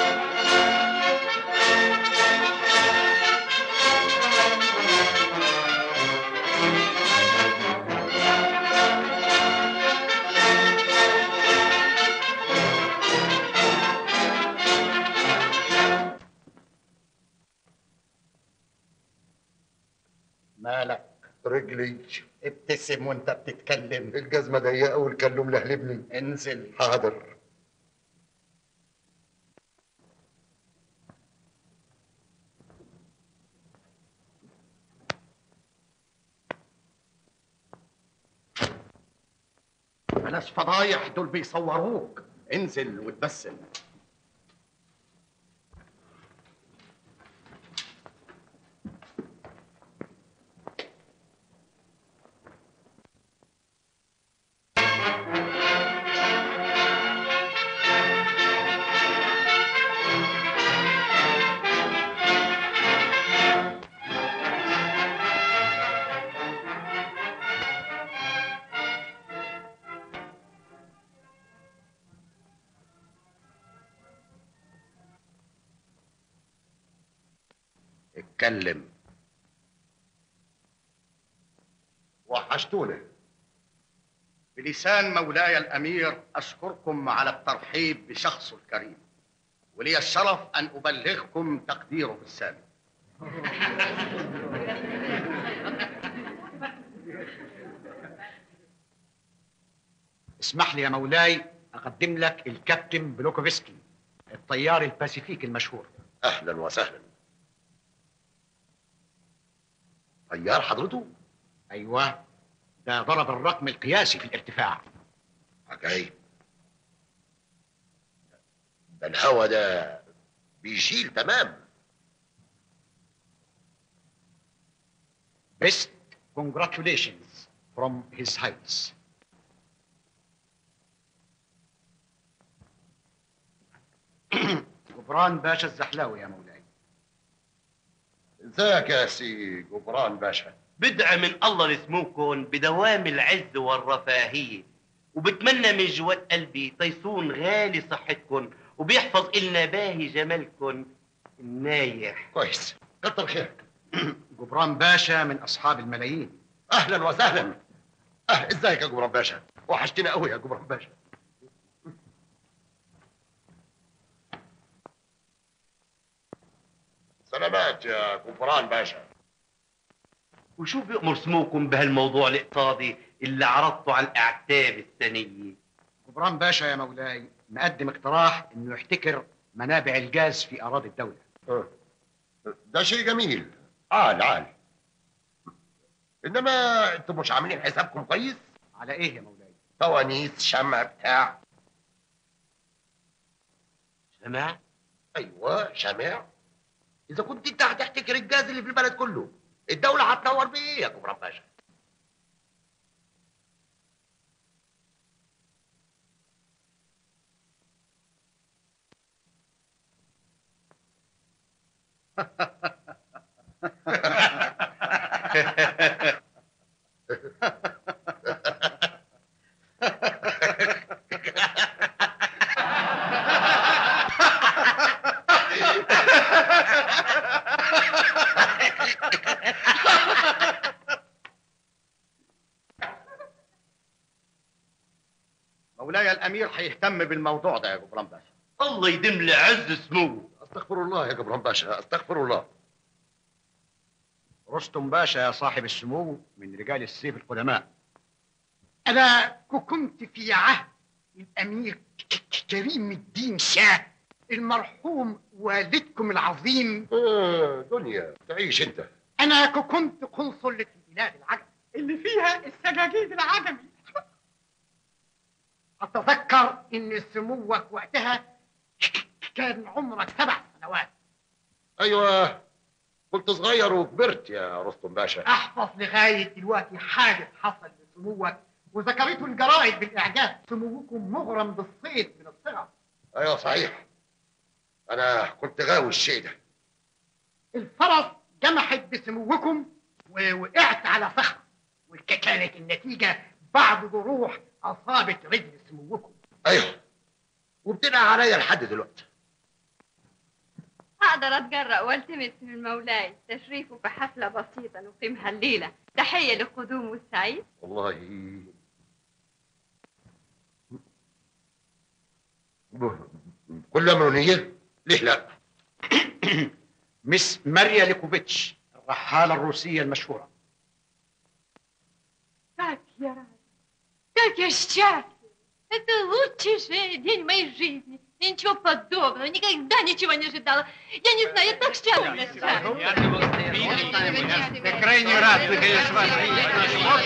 مالك رجلي ابتسم وانت بتتكلم الجزمة ضيقة والكلوم لهلبني انزل حاضر بلاش فضايح دول بيصوروك انزل وتبسم اتكلم وحشتونا بلسان مولاي الامير اشكركم على الترحيب بشخصه الكريم ولي الشرف ان ابلغكم تقديره السامي اسمح لي يا مولاي اقدم لك الكابتن بلوكوفسكي الطيار الباسيفيك المشهور اهلا وسهلا طيار حضرته ايوه ده ضرب الرقم القياسي في الارتفاع عجيب ده الهوا ده بيشيل تمام best congratulations from his heights جبران باشا الزحلاوي يا مولاي ازيك يا سي جبران باشا بدعي من الله لسموكن بدوام العز والرفاهية وبتمنى من جوات قلبي تيصون غالي صحتكن وبيحفظ إلنا باهي جمالكن النايح كويس كتر خيرك جبران باشا من اصحاب الملايين اهلا وسهلا اه ازيك يا جبران باشا وحشتنا قوي يا جبران باشا سلامات يا جبران باشا وشو بيأمر سموكم بهالموضوع الاقتصادي اللي عرضته على الأعتاب السنية جبران باشا يا مولاي مقدم اقتراح انه يحتكر منابع الجاز في اراضي الدوله ده شيء جميل عال عال انما انتم مش عاملين حسابكم كويس على ايه يا مولاي فوانيس شمع بتاع شمع ايوه شمع اذا كنت انت هتحتكر الجاز اللي في البلد كله الدوله هتنور بايه يا جبران باشا مولاي الامير هيهتم بالموضوع ده يا جبران باشا الله يدم لي عز سموه استغفر الله يا جبران باشا استغفر الله رستم باشا يا صاحب السمو من رجال السيف القدماء أنا كنت في عهد الأمير ك- ك- كريم الدين شاه المرحوم والدكم العظيم آه دنيا تعيش انت انا كنت قنصل في بلاد العجم اللي فيها السجاجيد العجمي اتذكر ان سموك وقتها كان عمرك سبع سنوات ايوه كنت صغير وكبرت يا رستم باشا احفظ لغايه دلوقتي حادث حصل لسموك وذكرته الجرائد بالاعجاب سموكم مغرم بالصيد من الصغر ايوه صحيح انا كنت غاوي الشيء ده الفرس جمحت بسموكم ووقعت على صخره وكانت النتيجه بعض جروح اصابت رجل سموكم ايوه وبتنقى عليا لحد دلوقتي هقدر اتجرأ والتمس من مولاي تشريفه في حفلة بسيطة نقيمها الليلة تحية لقدومه السعيد والله ب- كل امر نية ليه لا مس ماريا ليكوفيتش الرحالة الروسية المشهورة Как я рада! Как я счастлива! Это лучший же день моей жизни. Я ничего подобного, никогда ничего не ожидала. Я не знаю, я так счастлива сейчас. Я крайне рад, наконец, вас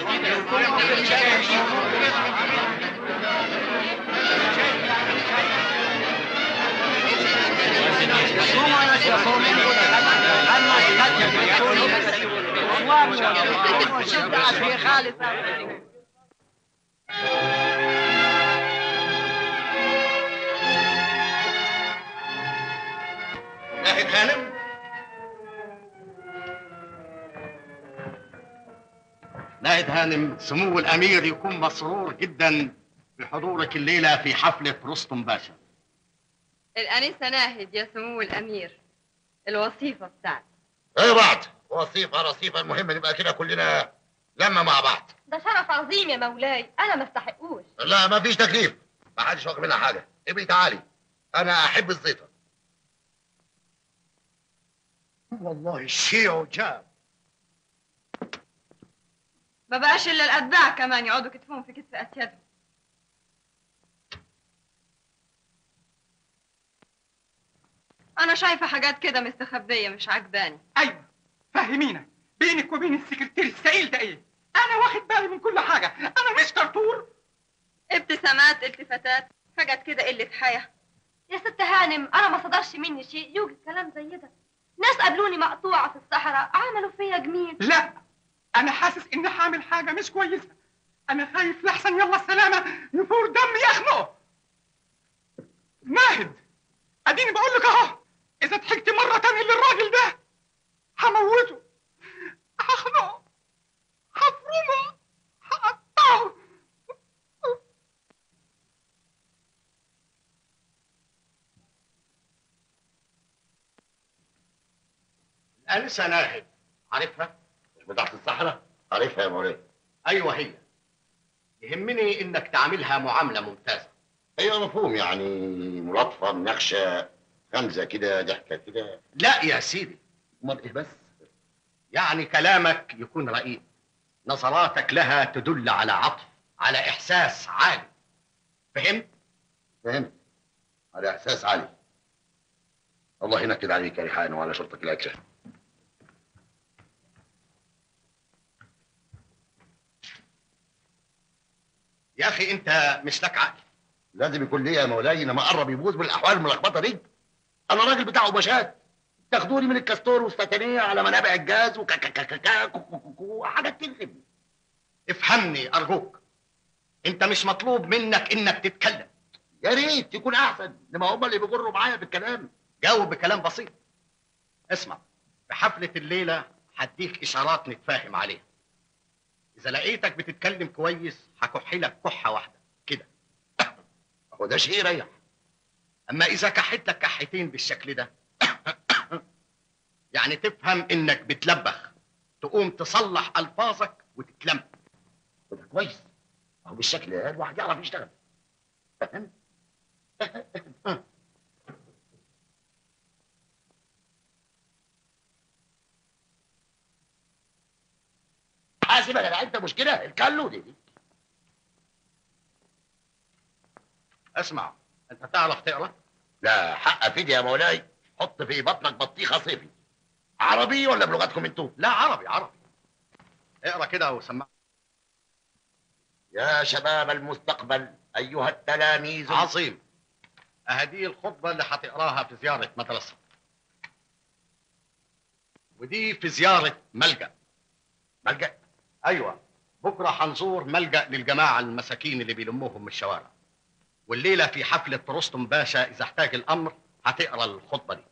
ناهد هانم ناهد هانم سمو الامير يكون مسرور جدا بحضورك الليله في حفله رستم باشا الأنسة ناهد يا سمو الأمير الوصيفة بتاعتي ايه بعض وصيفة رصيفة المهم نبقى كده كلنا لما مع بعض ده شرف عظيم يا مولاي أنا ما استحقوش لا ما فيش تكليف ما حدش واخد منها حاجة ابني تعالي انا احب الزيطة والله شيء عجاب ما بقاش إلا الأتباع كمان يقعدوا كتفهم في كتف أسيادهم أنا شايفة حاجات كده مستخبية مش عجباني ايوه فهمينا بينك وبين السكرتير السائل ده ايه انا واخد بالي من كل حاجه انا مش كرتور ابتسامات التفاتات حاجات كده قلة حياة يا ست هانم أنا ما صدرش مني شيء يوجد كلام زي ده ناس قابلوني مقطوعة في الصحراء عملوا فيا جميل لا انا حاسس اني حامل حاجه مش كويسه انا خايف لحسن يلا السلامه يفور دمي يخنق ناهد اديني بقول لك اهو اذا ضحكت مره تاني للراجل ده هموته هخنقه هفرمه هقطعه الانسه ناهد عارفها مش بتاعت الصحراء عارفها يا مولاي ايوه هي يهمني انك تعاملها معامله ممتازه ايوه مفهوم يعني ملاطفة مناقشة غمزة كده ضحكة كده لا يا سيدي امال ايه بس يعني كلامك يكون رقيق نظراتك لها تدل على عطف على احساس عالي فهمت فهمت على احساس عالي الله ينكد عليك يا ريحان وعلى شرطك الاكشن يا اخي انت مش لك عقل لازم يكون ليا يا مولاي لما قرب يبوظ بالاحوال الملخبطه دي انا راجل بتاع قماشات تاخدوني من الكاستور والستانيه على منابع الجاز وكاكاكاكا وحاجات تنخب افهمني ارجوك انت مش مطلوب منك انك تتكلم يا ريت يكون احسن لما هم اللي بيجروا معايا بالكلام جاوب بكلام بسيط اسمع في حفلة الليلة هديك إشارات نتفاهم عليها إذا لقيتك بتتكلم كويس هكح لك كحة واحدة كده هو ده شيء يريح أما إذا كحيت لك كحتين بالشكل ده يعني تفهم إنك بتلبخ تقوم تصلح ألفاظك وتتلم ده كويس اهو بالشكل ده الواحد يعرف يشتغل فهمت حاسب يا جدع انت مشكله الكلو دي, دي. اسمع أنت تعرف تقرأ لا حق فيدي يا مولاي حط في بطنك بطيخه صيفي عربي ولا بلغتكم انتوا لا عربي عربي اقرا كده وسمع يا شباب المستقبل ايها التلاميذ عظيم هذه الخطبة اللي هتقراها في زيارة مدرسة ودي في زيارة ملجأ ملجأ؟ أيوة بكرة هنزور ملجأ للجماعة المساكين اللي بيلموهم من الشوارع والليلة في حفلة رستم باشا إذا احتاج الأمر هتقرا الخطبة دي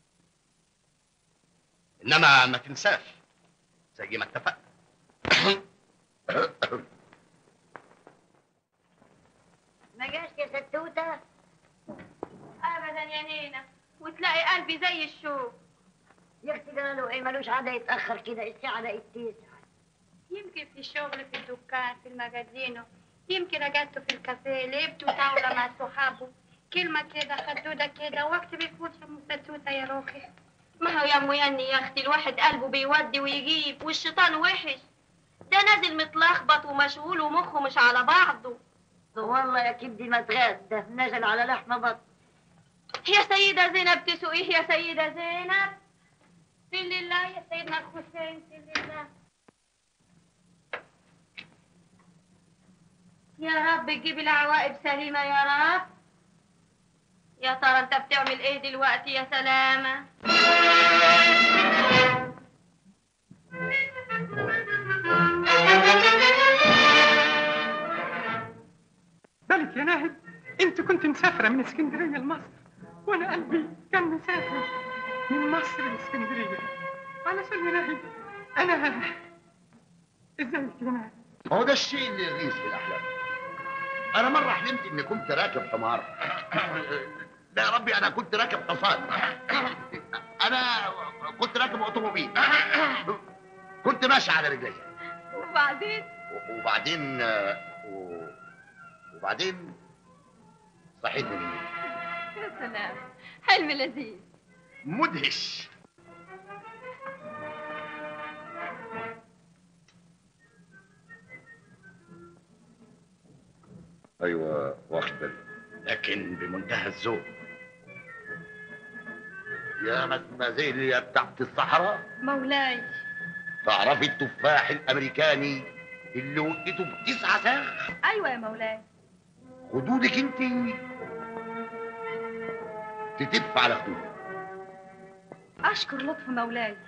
إنما ما تنساش زي ما اتفقنا ما جاش يا ستوته ابدا يا نينا وتلاقي قلبي زي الشوك يا اختي قالوا ايه ملوش عاده يتاخر كده الساعه بقت تسعة يمكن في الشغل في الدكان في المجازينو يمكن اجلته في الكافيه لعبته طاوله مع صحابه كلمه كده خدوده كده وقت بيفوت في مستتوته يا روحي ما هو يا ام يني يا اختي الواحد قلبه بيودي ويجيب والشيطان وحش ده نازل متلخبط ومشغول ومخه مش على بعضه والله يا كبدي ما تغدى نزل على لحمه بط يا سيدة زينب تسوقيه يا سيدة زينب في لله يا سيدنا الحسين في لله يا رب تجيب العواقب سليمة يا رب يا ترى انت بتعمل ايه دلوقتي يا سلامة بالك يا ناهد انت كنت مسافرة من اسكندرية لمصر وانا قلبي كان مسافر من مصر لاسكندرية علشان يا ناهد انا ازيك يا ناهد هو ده الشيء اللي يغيظ في الاحلام انا مره حلمت اني كنت راكب حمار لا يا ربي انا كنت راكب حصان انا كنت راكب اوتوموبيل كنت ماشي على رجلي وبعدين وبعدين و- وبعدين صحيت من النوم يا سلام حلم لذيذ مدهش ايوه واخد بالي لكن بمنتهى الذوق يا مزمزيل بتاعت الصحراء مولاي تعرفي التفاح الامريكاني اللي وقته بتسعة ساغ ايوه يا مولاي خدودك انت تتف على خدودك اشكر لطف مولاي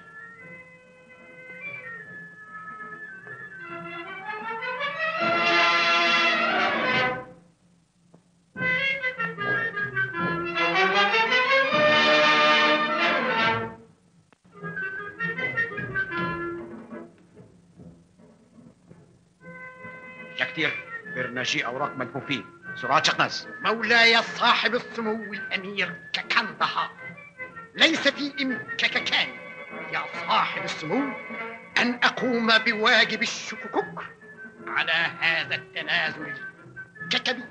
شكتير برناشي اوراق ملفوفين سرعة شقناز مولاي صاحب السمو الامير ككندها ليس في امكككان يا صاحب السمو ان اقوم بواجب الشكوك على هذا التنازل الككبي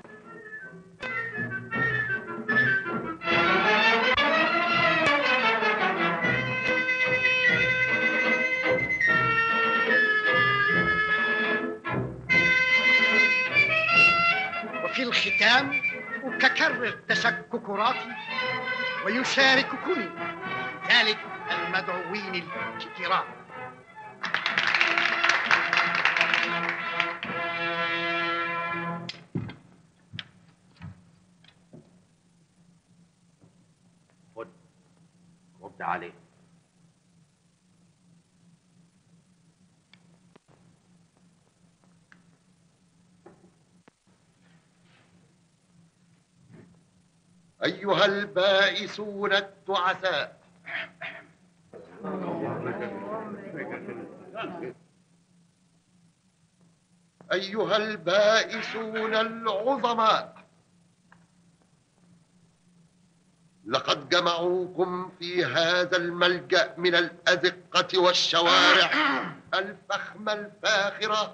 وفي الختام أكرر تشككراتي ويشارككني ذلك المدعوين الكرام رد عليه ايها البائسون التعساء ايها البائسون العظماء لقد جمعوكم في هذا الملجا من الازقه والشوارع الفخمه الفاخره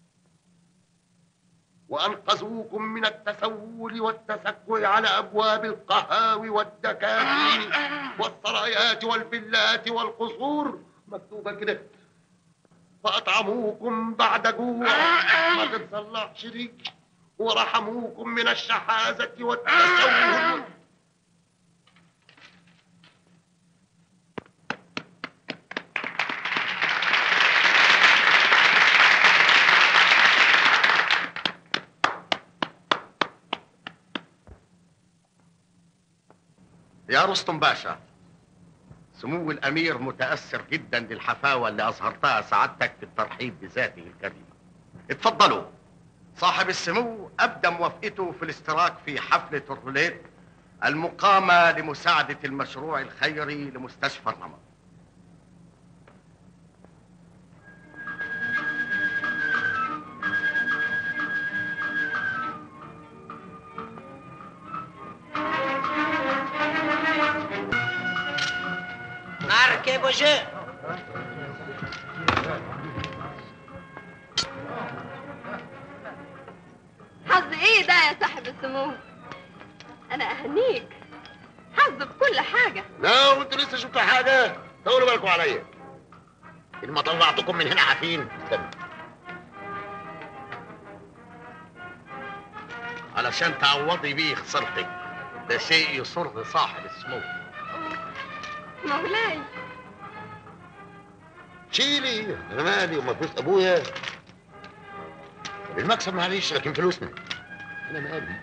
وانقذوكم من التسول والتسكع على ابواب القهاوي والدكاكين والسرايات والفلات والقصور مكتوبه كده فاطعموكم بعد جوع ما تتصلحش دي ورحموكم من الشحاذه والتسول يا رستم باشا سمو الامير متاثر جدا للحفاوه اللي اظهرتها سعادتك في الترحيب بذاته الكريمه اتفضلوا صاحب السمو ابدى موافقته في الاشتراك في حفله الروليت المقامه لمساعده المشروع الخيري لمستشفى الرمد مركب وجه حظ ايه ده يا صاحب السمو انا اهنيك حظ بكل حاجة لا وانتوا لسه شفتوا حاجه طولوا بالكم عليا ان ما طلعتكم من هنا عارفين استنى علشان تعوضي بيه خسارتك ده شيء يسر صاحب السمو مولاي شيلي انا مالي وما فلوس ابويا المكسب معلش لكن فلوسنا انا مالي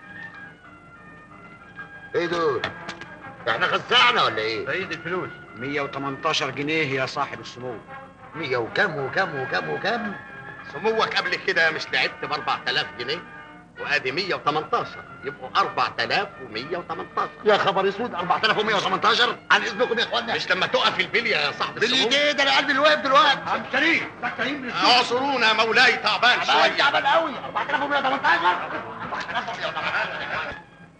ايه دول احنا خزعنا ولا ايه سيد الفلوس 118 جنيه يا صاحب السمو 100 وكم وكم وكم وكم سموك قبل كده مش لعبت ب 4000 جنيه وادي 118 يبقوا 4118 يا خبر اسود 4118 عن اذنكم يا اخوانا مش لما تقف البليه يا صاحب السمو باللي ده انا قلبي الواقف دلوقتي عم شريف ده كريم اعذرونا مولاي تعبان شويه تعبان قوي 4118 4118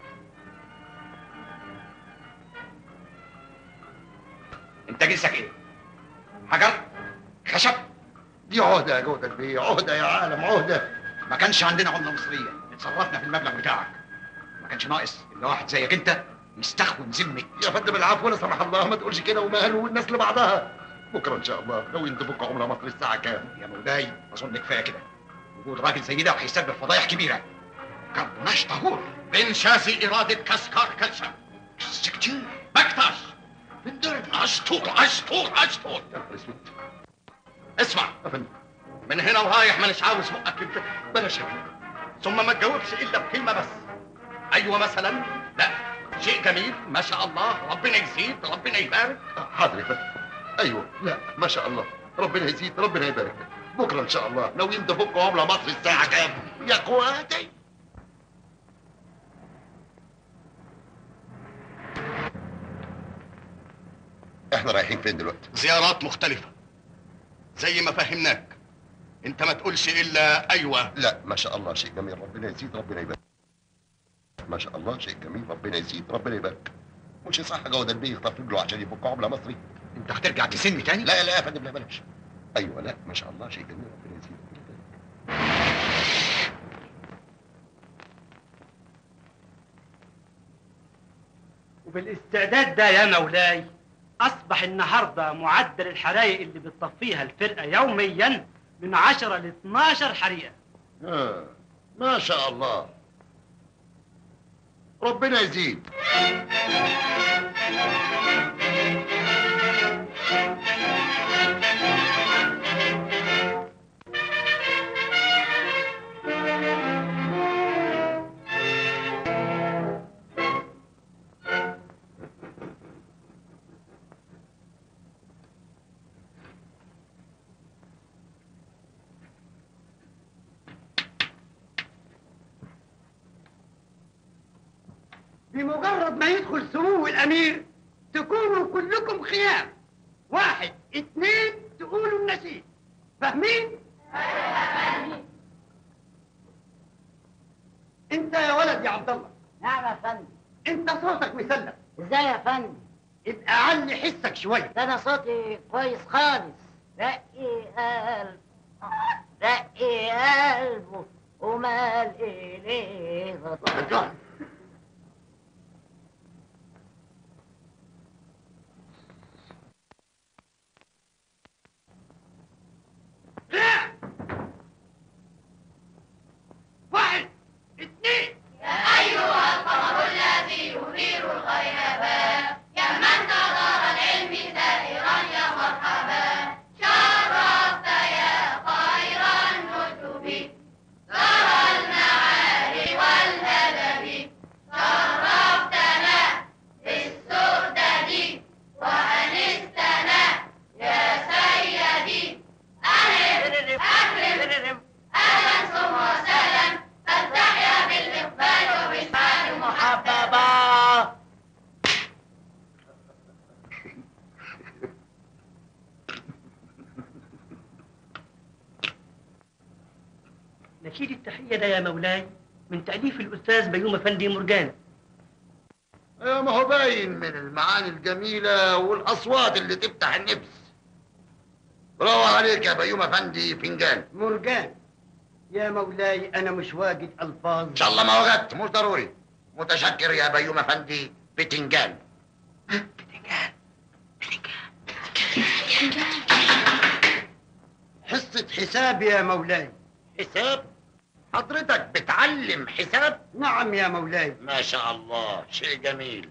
انت جنسك ايه؟ حجر؟ خشب؟ دي عهده يا جودة البيه عهده يا عالم عهده ما كانش عندنا عمله مصريه اتصرفنا في المبلغ بتاعك ما كانش ناقص الا واحد زيك انت يستخون ذمك يا فندم العفو لا سمح الله ما تقولش كده وماله والناس لبعضها بكره ان شاء الله لو انت بكره عمره مصر الساعه كام يا مولاي اظن كفايه كده وجود راجل زي ده هيسبب فضايح كبيره كربوناش طهور بن شاسي اراده كسكار كلشم سكتير بكتاش بندر اشطور اشطور اشطور اسمع من هنا ورايح مانيش عاوز بقك انت بلاش يا بيه. ثم ما تجاوبش الا بكلمه بس ايوه مثلا لا شيء جميل ما شاء الله ربنا يزيد ربنا يبارك حاضر يا فندم ايوه لا ما شاء الله ربنا يزيد ربنا يبارك بكره ان شاء الله ناويين تفكوا عمله مصر الساعه كام يا اخواتي احنا رايحين فين دلوقتي زيارات مختلفه زي ما فهمناك انت ما تقولش الا ايوه لا ما شاء الله شيء جميل ربنا يزيد ربنا يبارك ما شاء الله شيء جميل ربنا يزيد ربنا يبارك مش صح جودة البيه يخطف رجله عشان يفك عمله مصري انت هترجع تسني تاني لا لا يا فندم لا بلاش ايوه لا ما شاء الله شيء جميل ربنا يزيد ربنا يبارك وبالاستعداد ده يا مولاي أصبح النهاردة معدل الحرايق اللي بتطفيها الفرقة يوميا من 10 ل 12 حريقة آه. ما شاء الله ربنا يزيد بمجرد ما يدخل سمو الامير تكونوا كلكم خيام واحد اتنين تقولوا النشيد فاهمين؟ انت يا ولد يا عبد الله نعم يا فندم انت صوتك مسلم ازاي يا فندم يبقى علي حسك شويه ده انا صوتي كويس خالص رقي قلب رقي قلبه ومال اليه غطاء واحد اتنين أيها القمر الذي ينير الغيابات يا من نظر العلم سائرا يا مرحبا شرفت يا خير النجوم ترى المعالي والهدف نشيد التحية ده يا مولاي من تأليف الأستاذ بيوم أفندي مرجان ايوه ما هو باين من المعاني الجميلة والأصوات اللي تفتح النفس برافو عليك يا بيوم أفندي فنجان مرجان يا مولاي انا مش واجد الفاظ إن شاء الله ما وجدت مش ضروري متشكر يا بيوم أفندي بتنجان حصة حساب يا مولاي حساب حضرتك بتعلم حساب نعم يا مولاي ما شاء الله شيء جميل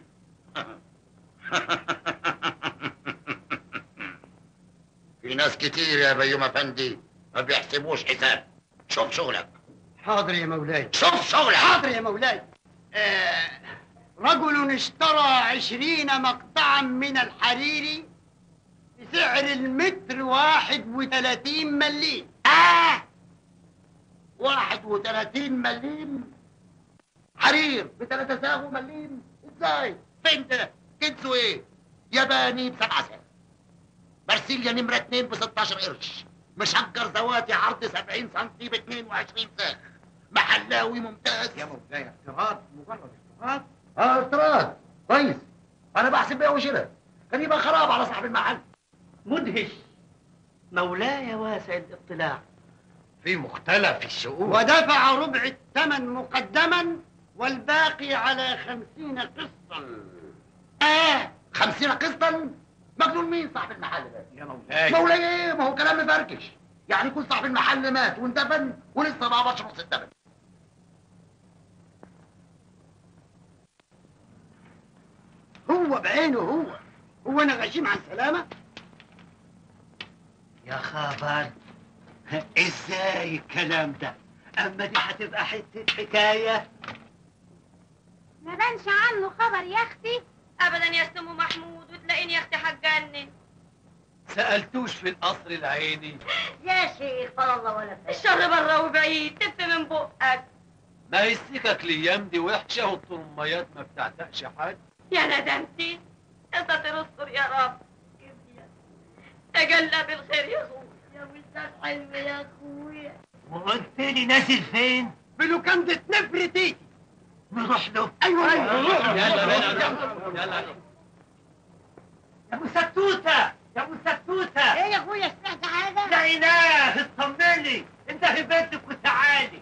في ناس كتير يا بيوم أفندي ما بيحسبوش حساب شوف شغلك حاضر يا مولاي شوف شغلك حاضر يا مولاي آه رجل اشترى عشرين مقطعا من الحرير بسعر المتر واحد وثلاثين مليم آه واحد وثلاثين مليم حرير بثلاثة ساغ مليم ازاي فين ده كنسوا ايه ياباني بسبعة ساغ برسيليا نمرة اتنين ب 16 قرش مشجر زواتي عرض 70 سنتي ب 22 ساغ محلاوي ممتاز يا مولاي اعتراض مجرد اعتراض اه افتراض كويس انا بحسب بيع وشراء كان يبقى خراب على صاحب المحل مدهش مولاي واسع الاطلاع في مختلف الشؤون ودفع ربع الثمن مقدما والباقي على خمسين قسطا اه خمسين قسطا مجنون مين صاحب المحل ده يا مولاي مولاي ايه ما هو كلام مفركش يعني يكون صاحب المحل مات واندفن ولسه ما قبضش نص الثمن هو بعينه هو هو انا غشيم عن سلامه يا خبر ازاي الكلام ده اما دي هتبقى حته حكايه ما بانش عنه خبر يا اختي ابدا يا سمو محمود وتلاقيني يا اختي هتجنن سألتوش في القصر العيني يا شيخ فلا الله ولا فلا الشر بره وبعيد تف من بقك ما هي السكك الايام دي وحشه والطرميات ما بتعتقش حد يا ندمتي يا ساتر استر يا رب تجلى بالخير يا اخويا يا ولدك حلو يا اخويا وقلت لي نازل فين بلوكندة نفرتي نروح له ايوه ايوه نروح يلا بينا يلا يا ابو ستوته يا ابو ستوته ايه يا اخويا سمعت حاجه لقيناه اطمني انت في بيتك وتعالي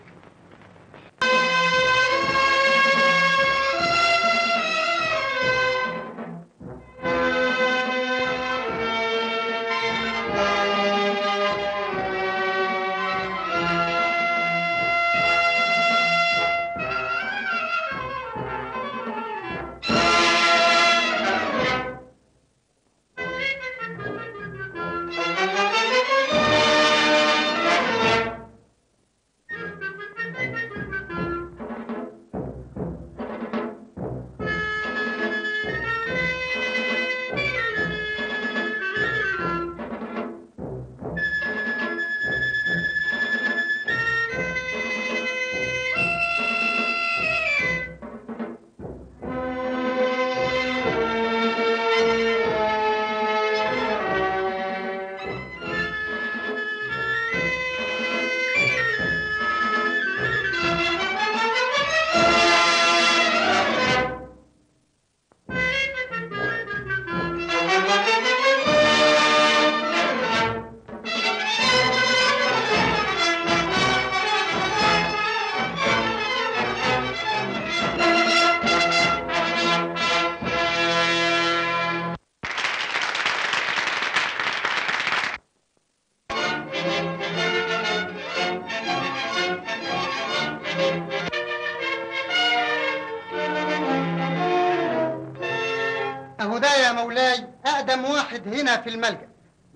اهو ده يا مولاي اقدم واحد هنا في الملجأ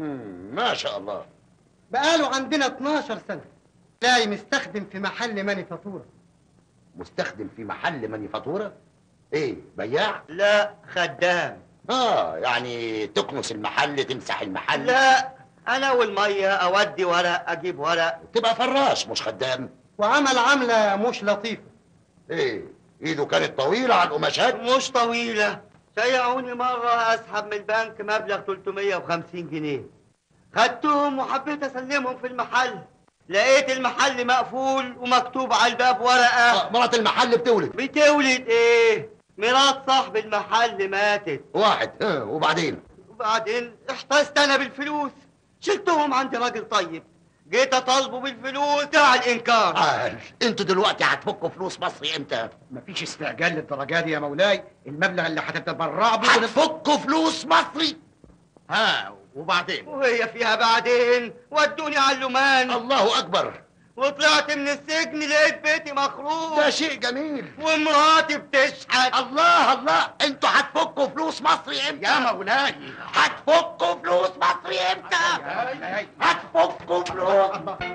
ما شاء الله بقاله عندنا 12 سنة لاي مستخدم في محل مانيفاتورة مستخدم في محل مانيفاتورة ايه بياع لا خدام اه يعني تكنس المحل تمسح المحل لا انا والميه اودي ورق اجيب ورق تبقى فراش مش خدام وعمل عملة مش لطيفة ايه ايده كانت طويلة على القماشات مش طويله شيعوني مره اسحب من البنك مبلغ 350 جنيه خدتهم وحبيت اسلمهم في المحل لقيت المحل مقفول ومكتوب على الباب ورقة مرات المحل بتولد بتولد ايه؟ مرات صاحب المحل ماتت واحد ها وبعدين وبعدين احتست انا بالفلوس شلتهم عند راجل طيب جيت اطالبه بالفلوس بتاع الانكار قال انتوا دلوقتي هتفكوا فلوس مصري امتى؟ مفيش استعجال للدرجه دي يا مولاي المبلغ اللي هتتبرع بيه هتفكوا فلوس مصري ها وبعدين وهي فيها بعدين ودوني على اللومان الله اكبر وطلعت من السجن لقيت بيتي مخروب ده شيء جميل ومراتي بتشحت الله الله انتوا هتفكوا فلوس مصري امتى يا مولاي هتفكوا فلوس مصري امتى هتفكوا فلوس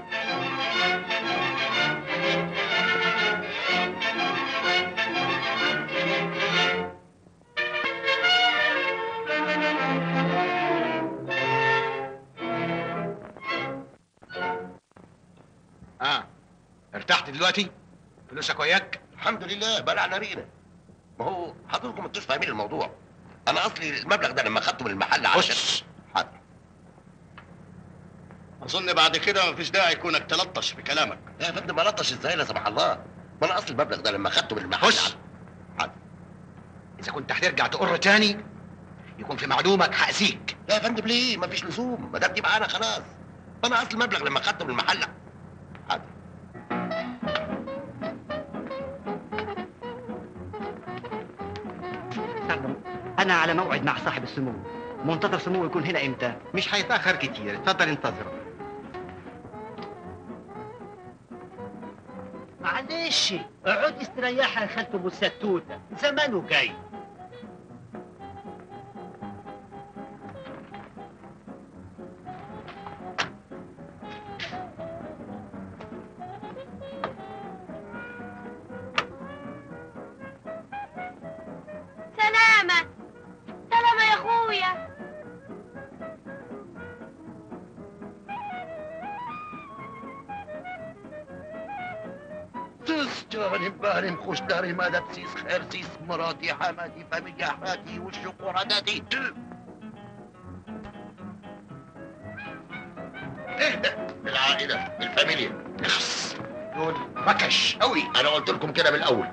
اه ارتحت دلوقتي فلوسك وياك الحمد لله بلعنا رينا ما هو حضرتكم انتوش فاهمين الموضوع انا اصلي المبلغ ده لما اخدته من المحل عشان حاضر اظن بعد كده مفيش داعي كونك تلطش بكلامك يا فندم الطش ازاي لا سمح الله ما انا اصل المبلغ ده لما اخدته من المحل بص اذا كنت هترجع تقر تاني يكون في معلومك هأذيك لا يا فندم ليه مفيش لزوم ما دام دي معانا خلاص انا اصل المبلغ لما اخدته من المحل أنا على موعد مع صاحب السمو منتظر سموه يكون هنا إمتى؟ مش هيتأخر كتير اتفضل انتظر معلش اقعد استريح يا خالته ام الستوته زمانه جاي سلامة سلامة يا اخويا سيس جاري بارم خوش داري مدد سيس خير سيس مراتي حماتي فاميليا حماتي والشوكولاتاتي اهدى بالعائلة بالفاميليا نخس دول بكش قوي انا قلت لكم كده من الاول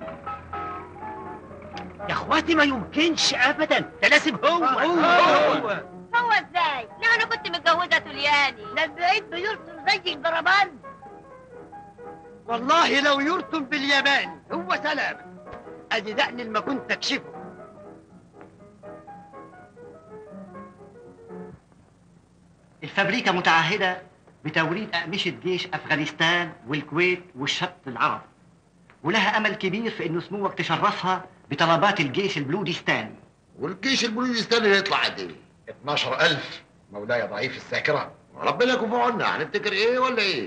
يا اخواتي ما يمكنش ابدا ده لازم هو هو هو هو ازاي؟ لا انا كنت متجوزه تلياني ده البعيد بيرسم زي البربان والله لو يرسم بالياباني هو سلام ادي دقن اللي ما كنت اكشفه الفابريكا متعهدة بتوريد أقمشة جيش أفغانستان والكويت والشط العرب ولها أمل كبير في إنه سموك تشرفها بطلبات الجيش البلودستاني والجيش البلودستاني هيطلع قد ايه؟ 12000 مولاي ضعيف الذاكرة ربنا يكون في عنا هنفتكر ايه ولا ايه؟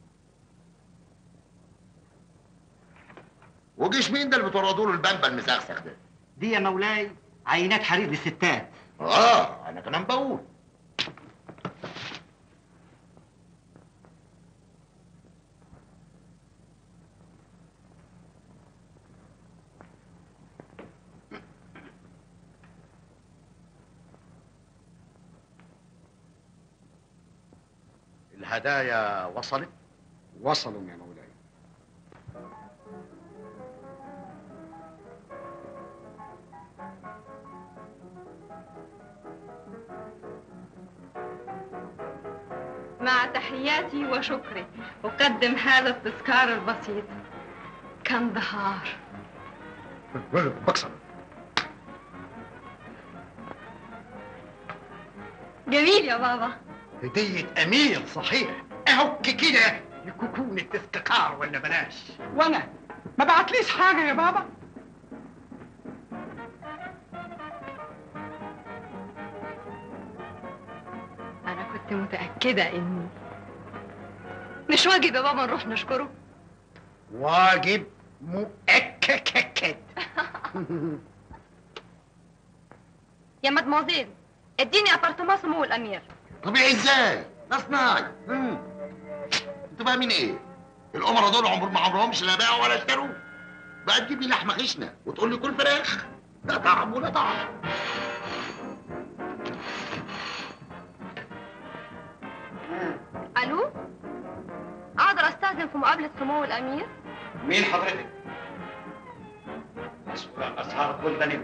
وجيش مين ده اللي بتوردوا له البامبا المسخسخ ده؟ دي يا مولاي عينات حرير للستات اه انا كمان بقول الهدايا وصلت وصلوا يا مولاي مع تحياتي وشكري أقدم هذا التذكار البسيط كندهار بكسر جميل يا بابا هدية أمير صحيح أهو كده يكون التذكار ولا بلاش وانا ما بعتليش حاجه يا بابا أنا كنت متأكدة إني مش واجب يا بابا نروح نشكره واجب مؤكد يا مدموزيل اديني ابارتمان سمو الامير طبيعي ازاي؟ ده صناعي مم. انتوا فاهمين ايه؟ الامراء دول عمر ما عمرهمش لا باعوا ولا اشتروا بقى تجيب لي لحمه خشنه وتقول لي كل فراخ لا طعم ولا طعم الو مقابلة سمو الأمير؟ مين حضرتك؟ مسؤول الاسعار كل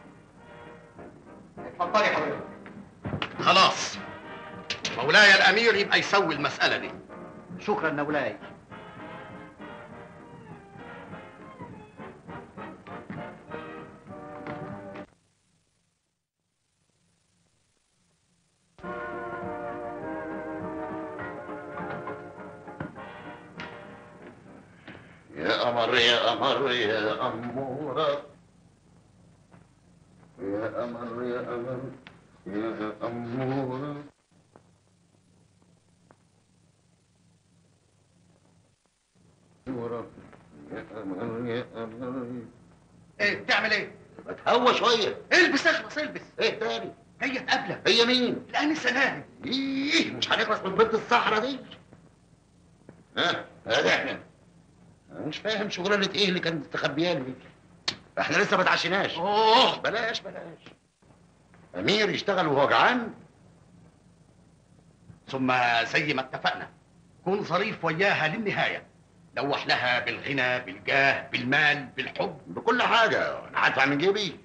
اتفضلي حضرتك خلاص مولاي الامير يبقى يسوي المساله دي شكرا مولاي يا قمر يا قمر يا أمورة يا قمر يا قمر يا أمورة أمورة يا قمر يا قمر ايه بتعمل ايه؟ بتهوى شوية البس اخلص البس ايه تاني؟ هي تقابلك هي مين؟ الانسه ناهد ايه مش هنخلص من بنت الصحراء دي ها ادي احنا أنا مش فاهم شغلانه ايه اللي كانت مستخبياني دي احنا لسه ما اتعشيناش اوه بلاش بلاش امير يشتغل وهو جعان ثم زي ما اتفقنا كن ظريف وياها للنهايه لوح لها بالغنى بالجاه بالمال بالحب بكل حاجه انا هدفع من جيبي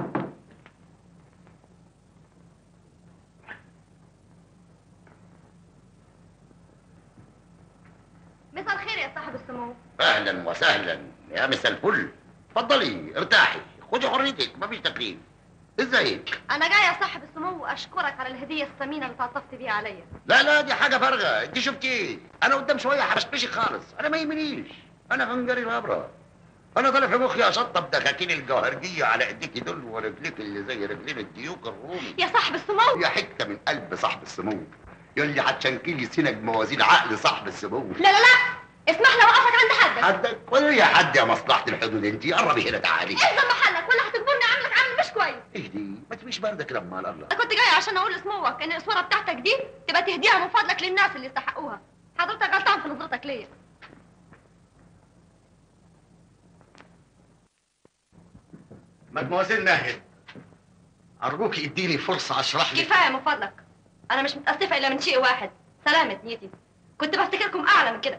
مساء الخير يا صاحب السمو اهلا وسهلا يا مسا الفل اتفضلي ارتاحي خدي حريتك مفيش تكليف ازيك أنا جاية يا صاحب السمو أشكرك على الهدية الثمينة اللي تعطفت بيها عليا لا لا دي حاجه فارغه انت شفتي ايه انا قدام شويه هبشبشك خالص انا ما يهمنيش انا فنجري الابره انا طالع في مخي اشطب دكاكين الجوهرجيه على ايديكي دول ورجليك اللي زي رجلين الديوك الرومي يا صاحب السمو يا حته من قلب صاحب السمو يلي هتشنكلي سنج موازين عقل صاحب السمو لا لا لا اسمح لي أوقفك عند حدك حدك ولا يا حد يا مصلحه الحدود انت قربي هنا تعالي الزم محلك ولا هتجبرني أعملك عمل مش كويس اهدي ما تبقيش بارده كده امال الله أنا كنت جاية عشان أقول لسموك إن الصورة بتاعتك دي تبقى تهديها من فضلك للناس اللي يستحقوها حضرتك غلطان في نظرتك ليا مدموزيل ناهد ارجوك اديني فرصه اشرح لك كفاية من فضلك أنا مش متأسفة إلا من شيء واحد سلامة نيتي كنت بفتكركم أعلى من كده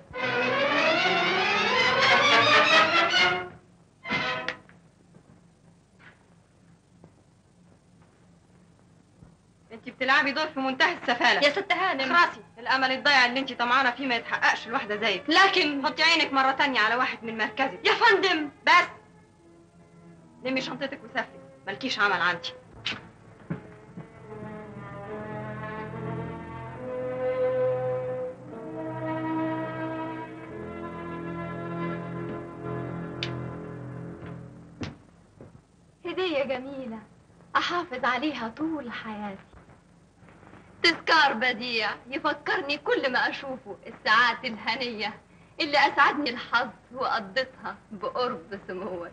انت بتلعبي دور في منتهى السفالة يا ست هانم خلاصي الامل الضايع اللي انت طمعانة فيه ما يتحققش لواحدة زيك لكن حطي عينك مرة تانية على واحد من مركزك يا فندم بس لمي شنطتك وسافري مالكيش عمل عندي هدية جميلة أحافظ عليها طول حياتي تذكار بديع يفكرني كل ما أشوفه الساعات الهنية اللي أسعدني الحظ وقضيتها بقرب سموك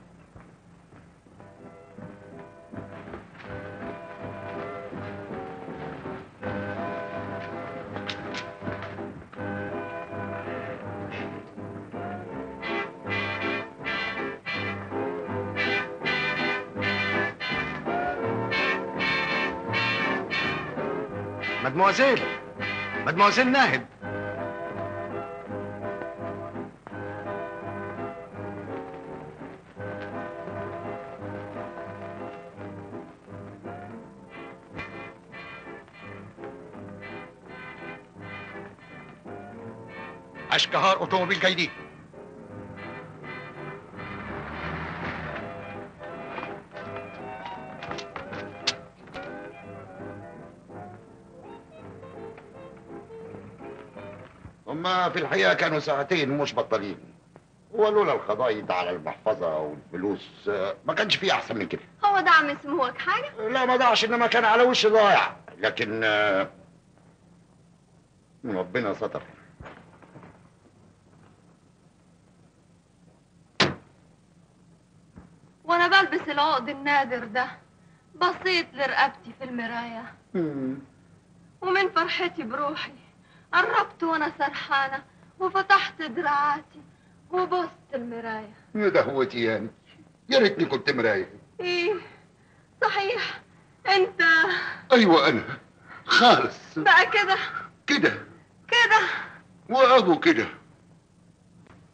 مدموزيل مدموزيل ناهد اشكهار اوتوموبيل جايدين هما في الحقيقه كانوا ساعتين مش بطالين ولولا الخضايط على المحفظه والفلوس آه، ما كانش فيه احسن من كده هو دعم سموك حاجة؟ لا ما ضاعش انما كان على وش ضايع لكن آه، ربنا ستر وأنا بلبس العقد النادر ده بصيت لرقبتي في المراية ومن فرحتي بروحي قربت وأنا سرحانة وفتحت دراعاتي وبصت المراية يا دهوتي يعني يا ريتني كنت مرايه إيه صحيح أنت ايوه انا خالص بقى كده كده كده وابو كده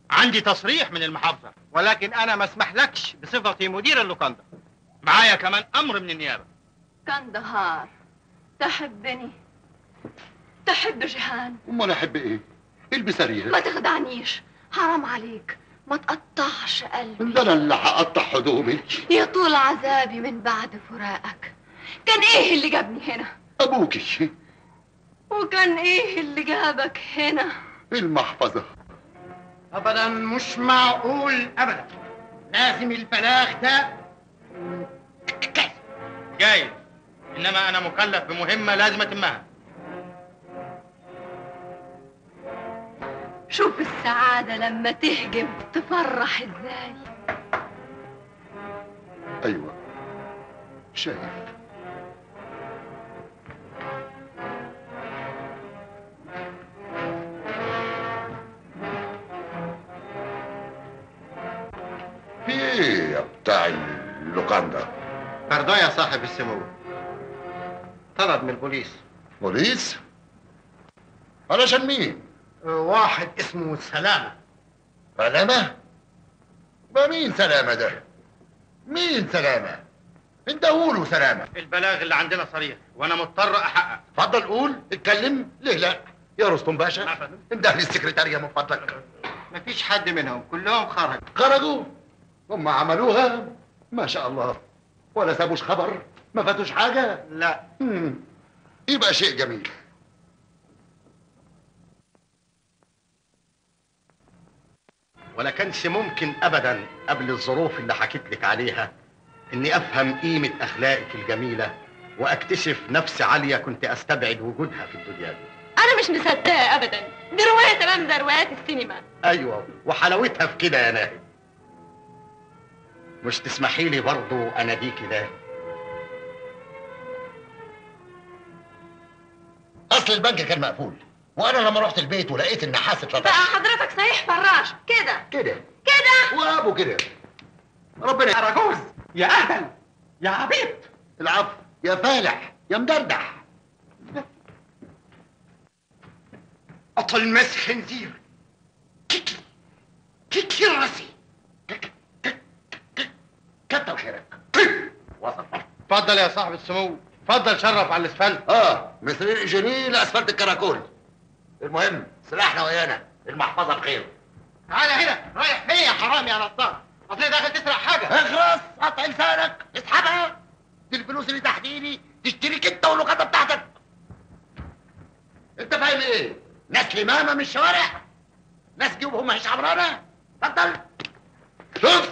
عندي تصريح من المحافظة ولكن انا ما اسمحلكش بصفتي مدير اللوكاندا معايا كمان أمر من النيابة كندهار تحبني تحب جيهان امال احب ايه البس ريها ما تخدعنيش حرام عليك ما تقطعش قلبي ده انا اللي هقطع هدومي يا طول عذابي من بعد فراقك كان ايه اللي جابني هنا ابوكي وكان ايه اللي جابك هنا المحفظة ابدا مش معقول ابدا لازم البلاغ ده جايز إنما أنا مكلف بمهمة لازم أتمها شوف السعادة لما تهجم تفرح ازاي ايوه شايف في ايه يا بتاع اللوكاندا باردون يا صاحب السمو طلب من البوليس بوليس علشان مين واحد اسمه سلامة سلامة ما مين سلامة ده مين سلامة انت قوله سلامة البلاغ اللي عندنا صريح وأنا مضطر أحقق اتفضل قول اتكلم ليه لا يا رستم باشا انده لي السكرتارية من فضلك مفيش حد منهم كلهم خرج خرجوا هم عملوها ما شاء الله ولا سابوش خبر ما فاتوش حاجة لا مم. يبقى شيء جميل ولا كانش ممكن ابدا قبل الظروف اللي حكيت لك عليها اني افهم قيمه اخلاقك الجميله واكتشف نفس عاليه كنت استبعد وجودها في الدنيا دي انا مش مصدقة ابدا دي رواية تمام زي روايات السينما ايوه وحلاوتها في كده يا ناهد مش تسمحي لي برضه اناديكي ده اصل البنك كان مقفول وانا لما رحت البيت ولقيت النحاس بقى اتلطش حضرتك صحيح فراش كده كده كده وابو كده ربنا يا رجوز يا اهبل يا عبيط العفو يا فالح يا مدردح اطل مس خنزير كيكي كيكي راسي كتر خيرك وصل اتفضل يا صاحب السمو اتفضل شرف على الاسفلت اه مثل جنيه لاسفلت الكراكول المهم سلاحنا ويانا المحفظه بخير تعالى هنا رايح فين يا حرام يا نصار اصل داخل تسرق حاجه اخرس قطع لسانك اسحبها دي الفلوس اللي تحت ايدي تشتريك انت واللقطه بتاعتك انت فاهم ايه ناس لمامه من الشوارع ناس جيوبهم مش عبرانه اتفضل شوف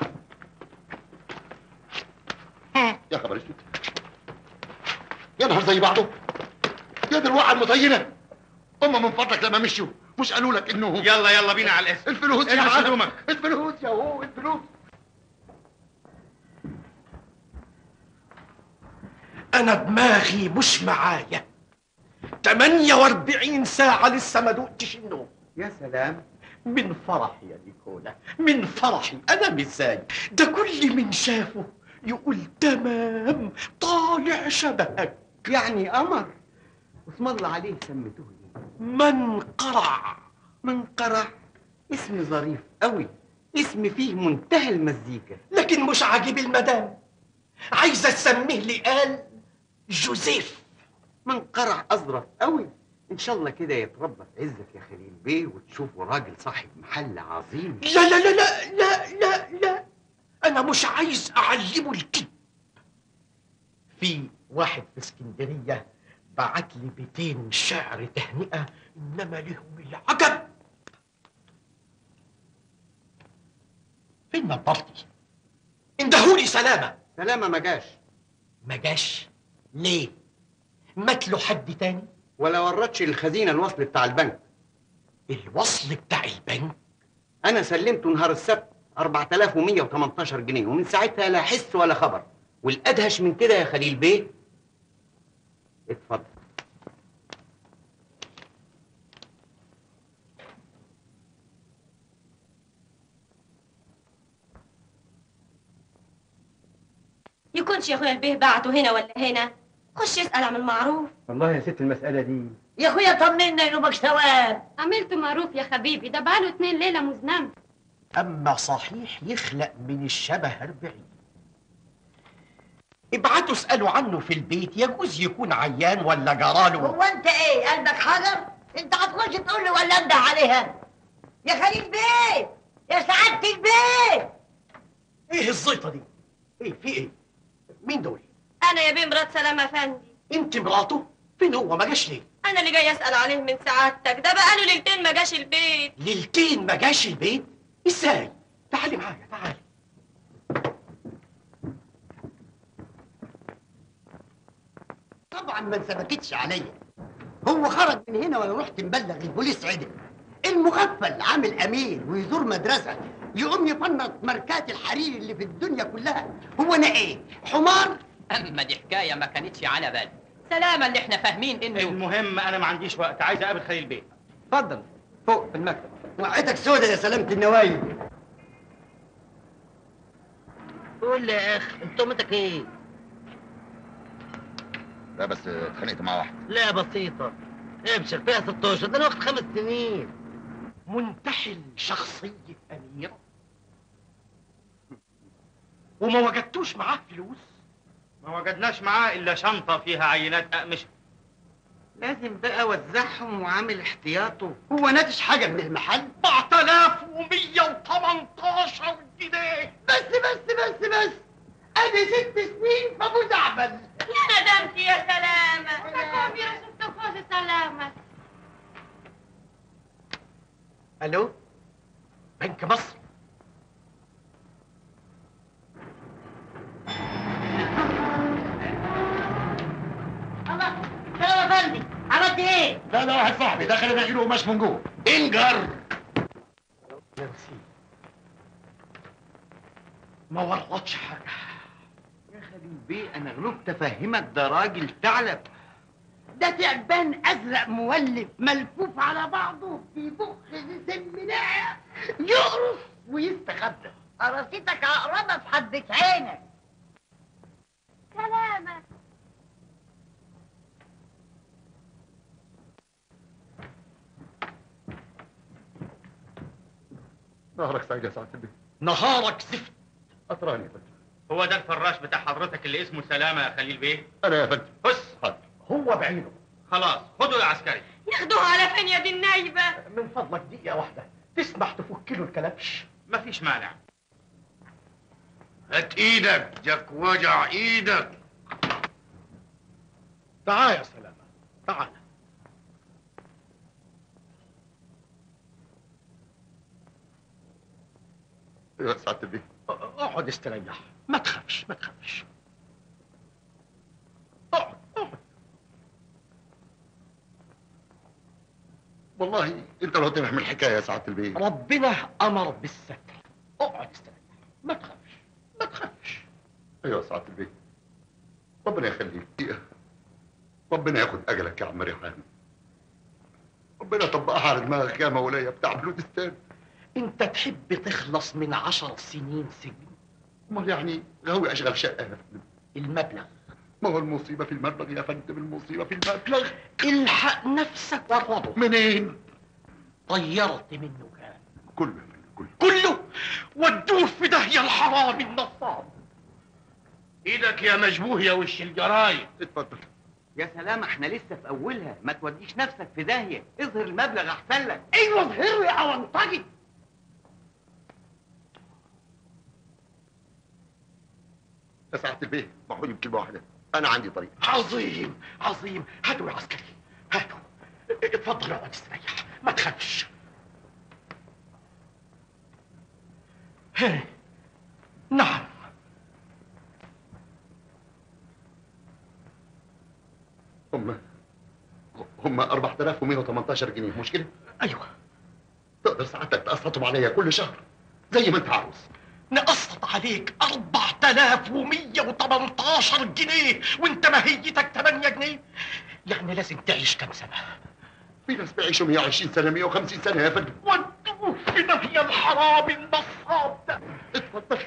يا خبر اسود يا نهار زي بعضه يا دي الوقعه المطينه هم من فضلك لما مشوا مش قالوا لك انهم يلا يلا بينا على الاسم الفلوس يا البس معلم هدومك. الفلوس يا هو الفلوس انا دماغي مش معايا 48 ساعة لسه ما دقتش النوم يا سلام من فرحي يا نيكولا من فرحي انا مزاج ده كل من شافه يقول تمام طالع شبهك يعني قمر اسم الله عليه سميتوه ايه منقرع منقرع اسم ظريف قوي اسم فيه منتهى المزيكا لكن مش عاجب المدام عايزة تسميه لي قال جوزيف منقرع اظرف قوي ان شاء الله كده يتربى في عزك يا خليل بيه وتشوفه راجل صاحب محل عظيم لا لا لا لا لا لا لا انا مش عايز اعلمه الكذب في واحد في اسكندريه بعت لي بيتين شعر تهنئه انما لهم العجب فين نبرتي اندهولي سلامه سلامة ما جاش ما جاش ليه مات له حد تاني ولا وردش الخزينة الوصل بتاع البنك الوصل بتاع البنك انا سلمته نهار السبت 4118 جنيه ومن ساعتها لا حس ولا خبر والادهش من كده يا خليل بيه اتفضل يكونش يا اخويا البيه بعته هنا ولا هنا خش اسال عن المعروف والله يا ست المسألة دي يا اخويا طمنا انه مش ثواب عملت معروف يا حبيبي ده بقاله اتنين ليلة مزنم أما صحيح يخلق من الشبه أربعين ابعتوا اسألوا عنه في البيت يجوز يكون عيان ولا جراله هو انت ايه قلبك حجر انت هتخش تقول لي ولا انده عليها يا خليل بيه يا سعاده البيت ايه الزيطة دي؟ ايه في ايه؟ مين دول؟ انا يا بيه مرات سلامة افندي انت مراته؟ فين هو ما جاش ليه؟ انا اللي جاي اسال عليه من سعادتك ده بقاله ليلتين ما جاش البيت ليلتين ما جاش البيت؟ ازاي؟ تعالي معايا تعالي طبعا ما انسبكتش عليا هو خرج من هنا وانا رحت مبلغ البوليس عدل المغفل عامل امين ويزور مدرسه يقوم يفنط ماركات الحرير اللي في الدنيا كلها هو انا ايه حمار اما دي حكايه ما كانتش على بالي سلامة اللي احنا فاهمين انه المهم انا ما عنديش وقت عايز اقابل خليل بيه اتفضل فوق في المكتب وقعتك سودة يا سلامة النوايا قول لي يا اخ انت امتك ايه؟ لا بس اتخانقت مع واحد لا بسيطة ابشر فيها 16 ده انا واخد خمس سنين منتحل شخصية أمير وما وجدتوش معاه فلوس ما وجدناش معاه الا شنطه فيها عينات اقمشه لازم بقى اوزعهم وعامل احتياطه هو ناتش حاجة من المحل 4118 جنيه بس بس بس بس ادي ست سنين في ابو زعبل يا ندمتي يا سلامة تكون يا سلطفوز سلامة الو بنك مصر الله سلام يا فندم عملت ايه؟ لا لا واحد صاحبي دخل يلاقي له قماش من جوه انجر ميرسي ما ورطش حاجة يا خليل بيه انا غلبت افهمك ده راجل ثعلب ده تعبان ازرق مولف ملفوف على بعضه في بخ سم ناعم يقرص ويستخبى قراصيتك عقربة في حبة عينك سلامة نهارك سعيد يا سعاده البيه نهارك زفت اطراني يا فندم هو ده الفراش بتاع حضرتك اللي اسمه سلامه يا خليل بيه انا يا فندم بص هو بعينه خلاص خده يا عسكري ياخدوها على فين يا دي النايبة من فضلك دقيقة واحدة تسمح تفك له الكلبش مفيش مانع هات ايدك جاك وجع ايدك تعال يا سلامة تعال يا سعاده البيه اقعد استريح ما تخافش ما تخافش والله انت لو تفهم الحكايه يا سعاده البيه ربنا امر بالستر اقعد استريح ما تخافش ما تخافش ايوه يا سعاده البيه ربنا يخليك ربنا ياخد اجلك يا عم ريحان ربنا يطبقها على دماغك يا مولاي بتاع بلودستان انت تحب تخلص من عشر سنين سجن امال يعني غاوي اشغل شقه يا فندم المبلغ ما هو المصيبه في المبلغ يا فندم المصيبه في المبلغ الحق نفسك ورطه منين طيرت منه كان كله يا فندم كله كله ودوه في داهيه الحرام النصاب ايدك يا مشبوه يا وش الجرايد اتفضل يا سلام احنا لسه في اولها ما توديش نفسك في داهيه اظهر المبلغ احسن لك ايوه اظهره يا اونطجي يا سعاده البيه محمود بكلمه واحده انا عندي طريق عظيم عظيم هاتوا يا عسكري هاتوا اتفضل اقعد استريح ما تخافش هي. نعم هم هم 4118 جنيه مش كده؟ ايوه تقدر ساعتك تقسطهم عليا كل شهر زي ما انت عاوز نقسط عليك 4118 جنيه وانت ماهيتك 8 جنيه يعني لازم تعيش كام سنه في ناس بيعيشوا 120 سنه 150 سنه يا فندم ودوه في داهيه الحرام النصاب ده اتفضل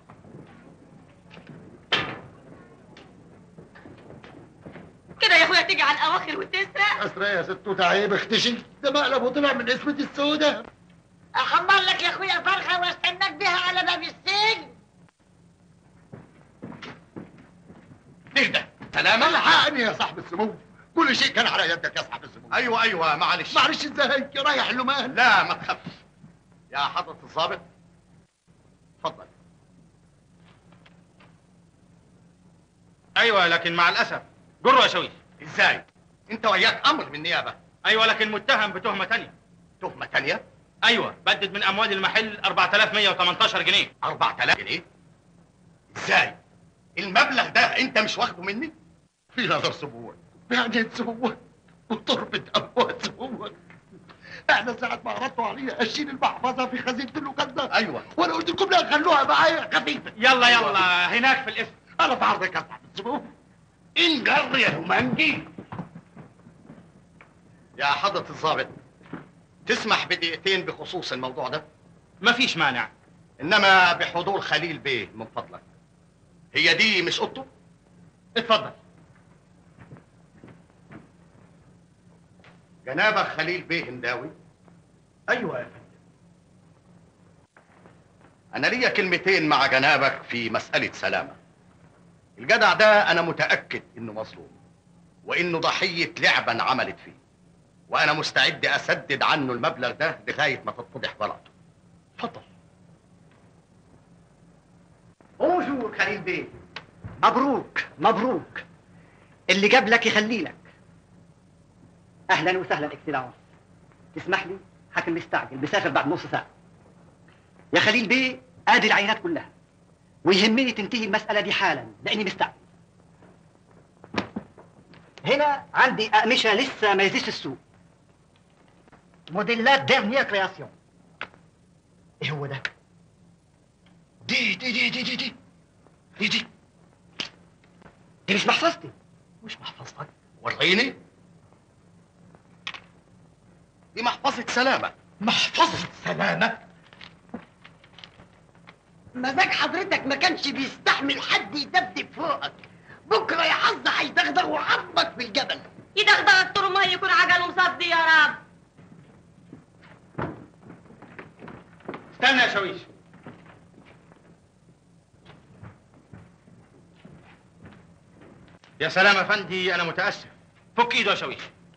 كده يا اخويا تيجي تيجي على الاواخر وتسرق اسرع يا ستوته عيب اختشي ده مقلب وطلع من اسمة السودة احمر لك يا اخويا فرخه واستناك بيها على باب السجن اهدى سلامة الحقني يا صاحب السمو كل شيء كان على يدك يا صاحب السمو ايوه ايوه معلش معلش ازاي رايح اللمان لا ما تخافش يا حضرة الضابط اتفضل ايوه لكن مع الاسف جروا يا شويش ازاي انت وياك امر من النيابه ايوه لكن متهم بتهمه تانية تهمه تانية ايوه بدد من اموال المحل 4118 جنيه 4000 جنيه ازاي المبلغ ده انت مش واخده مني في نظر سموك بعدين سموك وتربة أموات سموك احنا ساعة ما عرضتوا عليا اشيل المحفظة في خزينة اللوكان ده ايوه وانا قلت لكم لا خلوها معايا خفيفة يلا يلا هناك في الاسم انا في عرضك يا صاحب السمو انجر يا رومانجي يا حضرة الضابط تسمح بدقيقتين بخصوص الموضوع ده مفيش مانع انما بحضور خليل بيه من فضلك هي دي مش اوضته اتفضل جنابك خليل بيه هنداوي ايوه يا فندم انا ليا كلمتين مع جنابك في مسألة سلامة الجدع ده انا متأكد انه مظلوم وانه ضحية لعبة عملت فيه وانا مستعد اسدد عنه المبلغ ده لغاية ما تتضح براءته اتفضل بونجور خليل بيه مبروك مبروك اللي جاب لك يخلي لك اهلا وسهلا اكسلانس تسمح لي حكم مستعجل بسافر بعد نص ساعه يا خليل بيه ادي العينات كلها ويهمني تنتهي المساله دي حالا لاني مستعجل هنا عندي اقمشه لسه ما نزلش السوق موديلات ديرنيير كرياسيون ايه هو ده دي دي دي دي دي دي دي دي دي مش محفظتي مش محفظتك وريني دي محفظة سلامة محفظة سلامة مزاج حضرتك ما كانش بيستحمل حد يدبدب فوقك بكره يا حظ هيدغدغ وعظمك في الجبل يدغدغك طول ما يكون عجله مصدي يا رب استنى يا شويش يا سلام يا فندي انا متاسف فك ايده يا شويش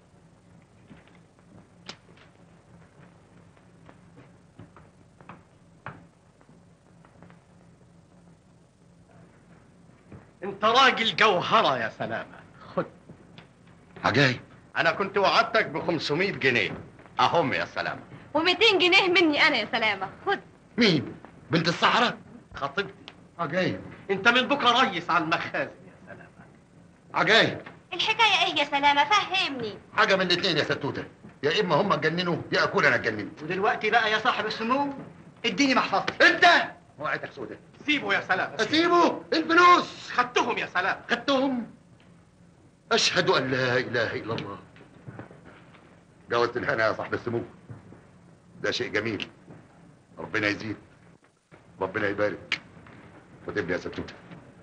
انت راجل جوهرة يا سلامة خد عجايب انا كنت وعدتك ب 500 جنيه اهم يا سلامة و200 جنيه مني انا يا سلامه خد مين بنت الصحراء خطيبتي عجايب انت من بكره ريس على المخازن يا سلامة عجايب الحكايه ايه يا سلامه فهمني حاجة من الاتنين يا ستوتة يا اما هم اتجننوا يا اكون انا اتجننت ودلوقتي بقى يا صاحب السمو اديني محفظتي انت وقعتك سودة سيبه يا سلامة اسيبه الفلوس خدتهم يا سلامة خدتهم اشهد ان لا اله الا الله جوزت الهنا يا صاحب السمو ده شيء جميل ربنا يزيد ربنا يبارك وتبني يا ستوتة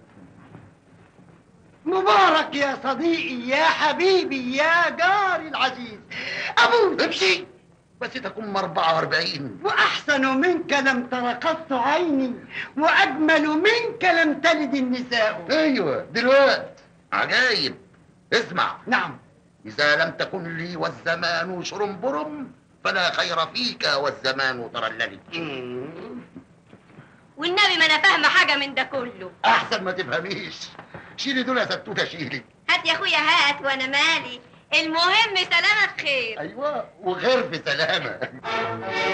مبارك يا صديقي يا حبيبي يا جاري العزيز أبوك امشي بس تكون 44 وأحسن منك لم تر قط عيني وأجمل منك لم تلد النساء ايوه دلوقت عجايب اسمع نعم اذا لم تكن لي والزمان شرنبرم فلا خير فيك والزمان ترللي والنبي ما انا فاهمه حاجه من ده كله احسن ما تفهميش شيلي دول يا ستوته شيلي هات يا اخويا هات وانا مالي المهم سلامه خير ايوه وغير في سلامه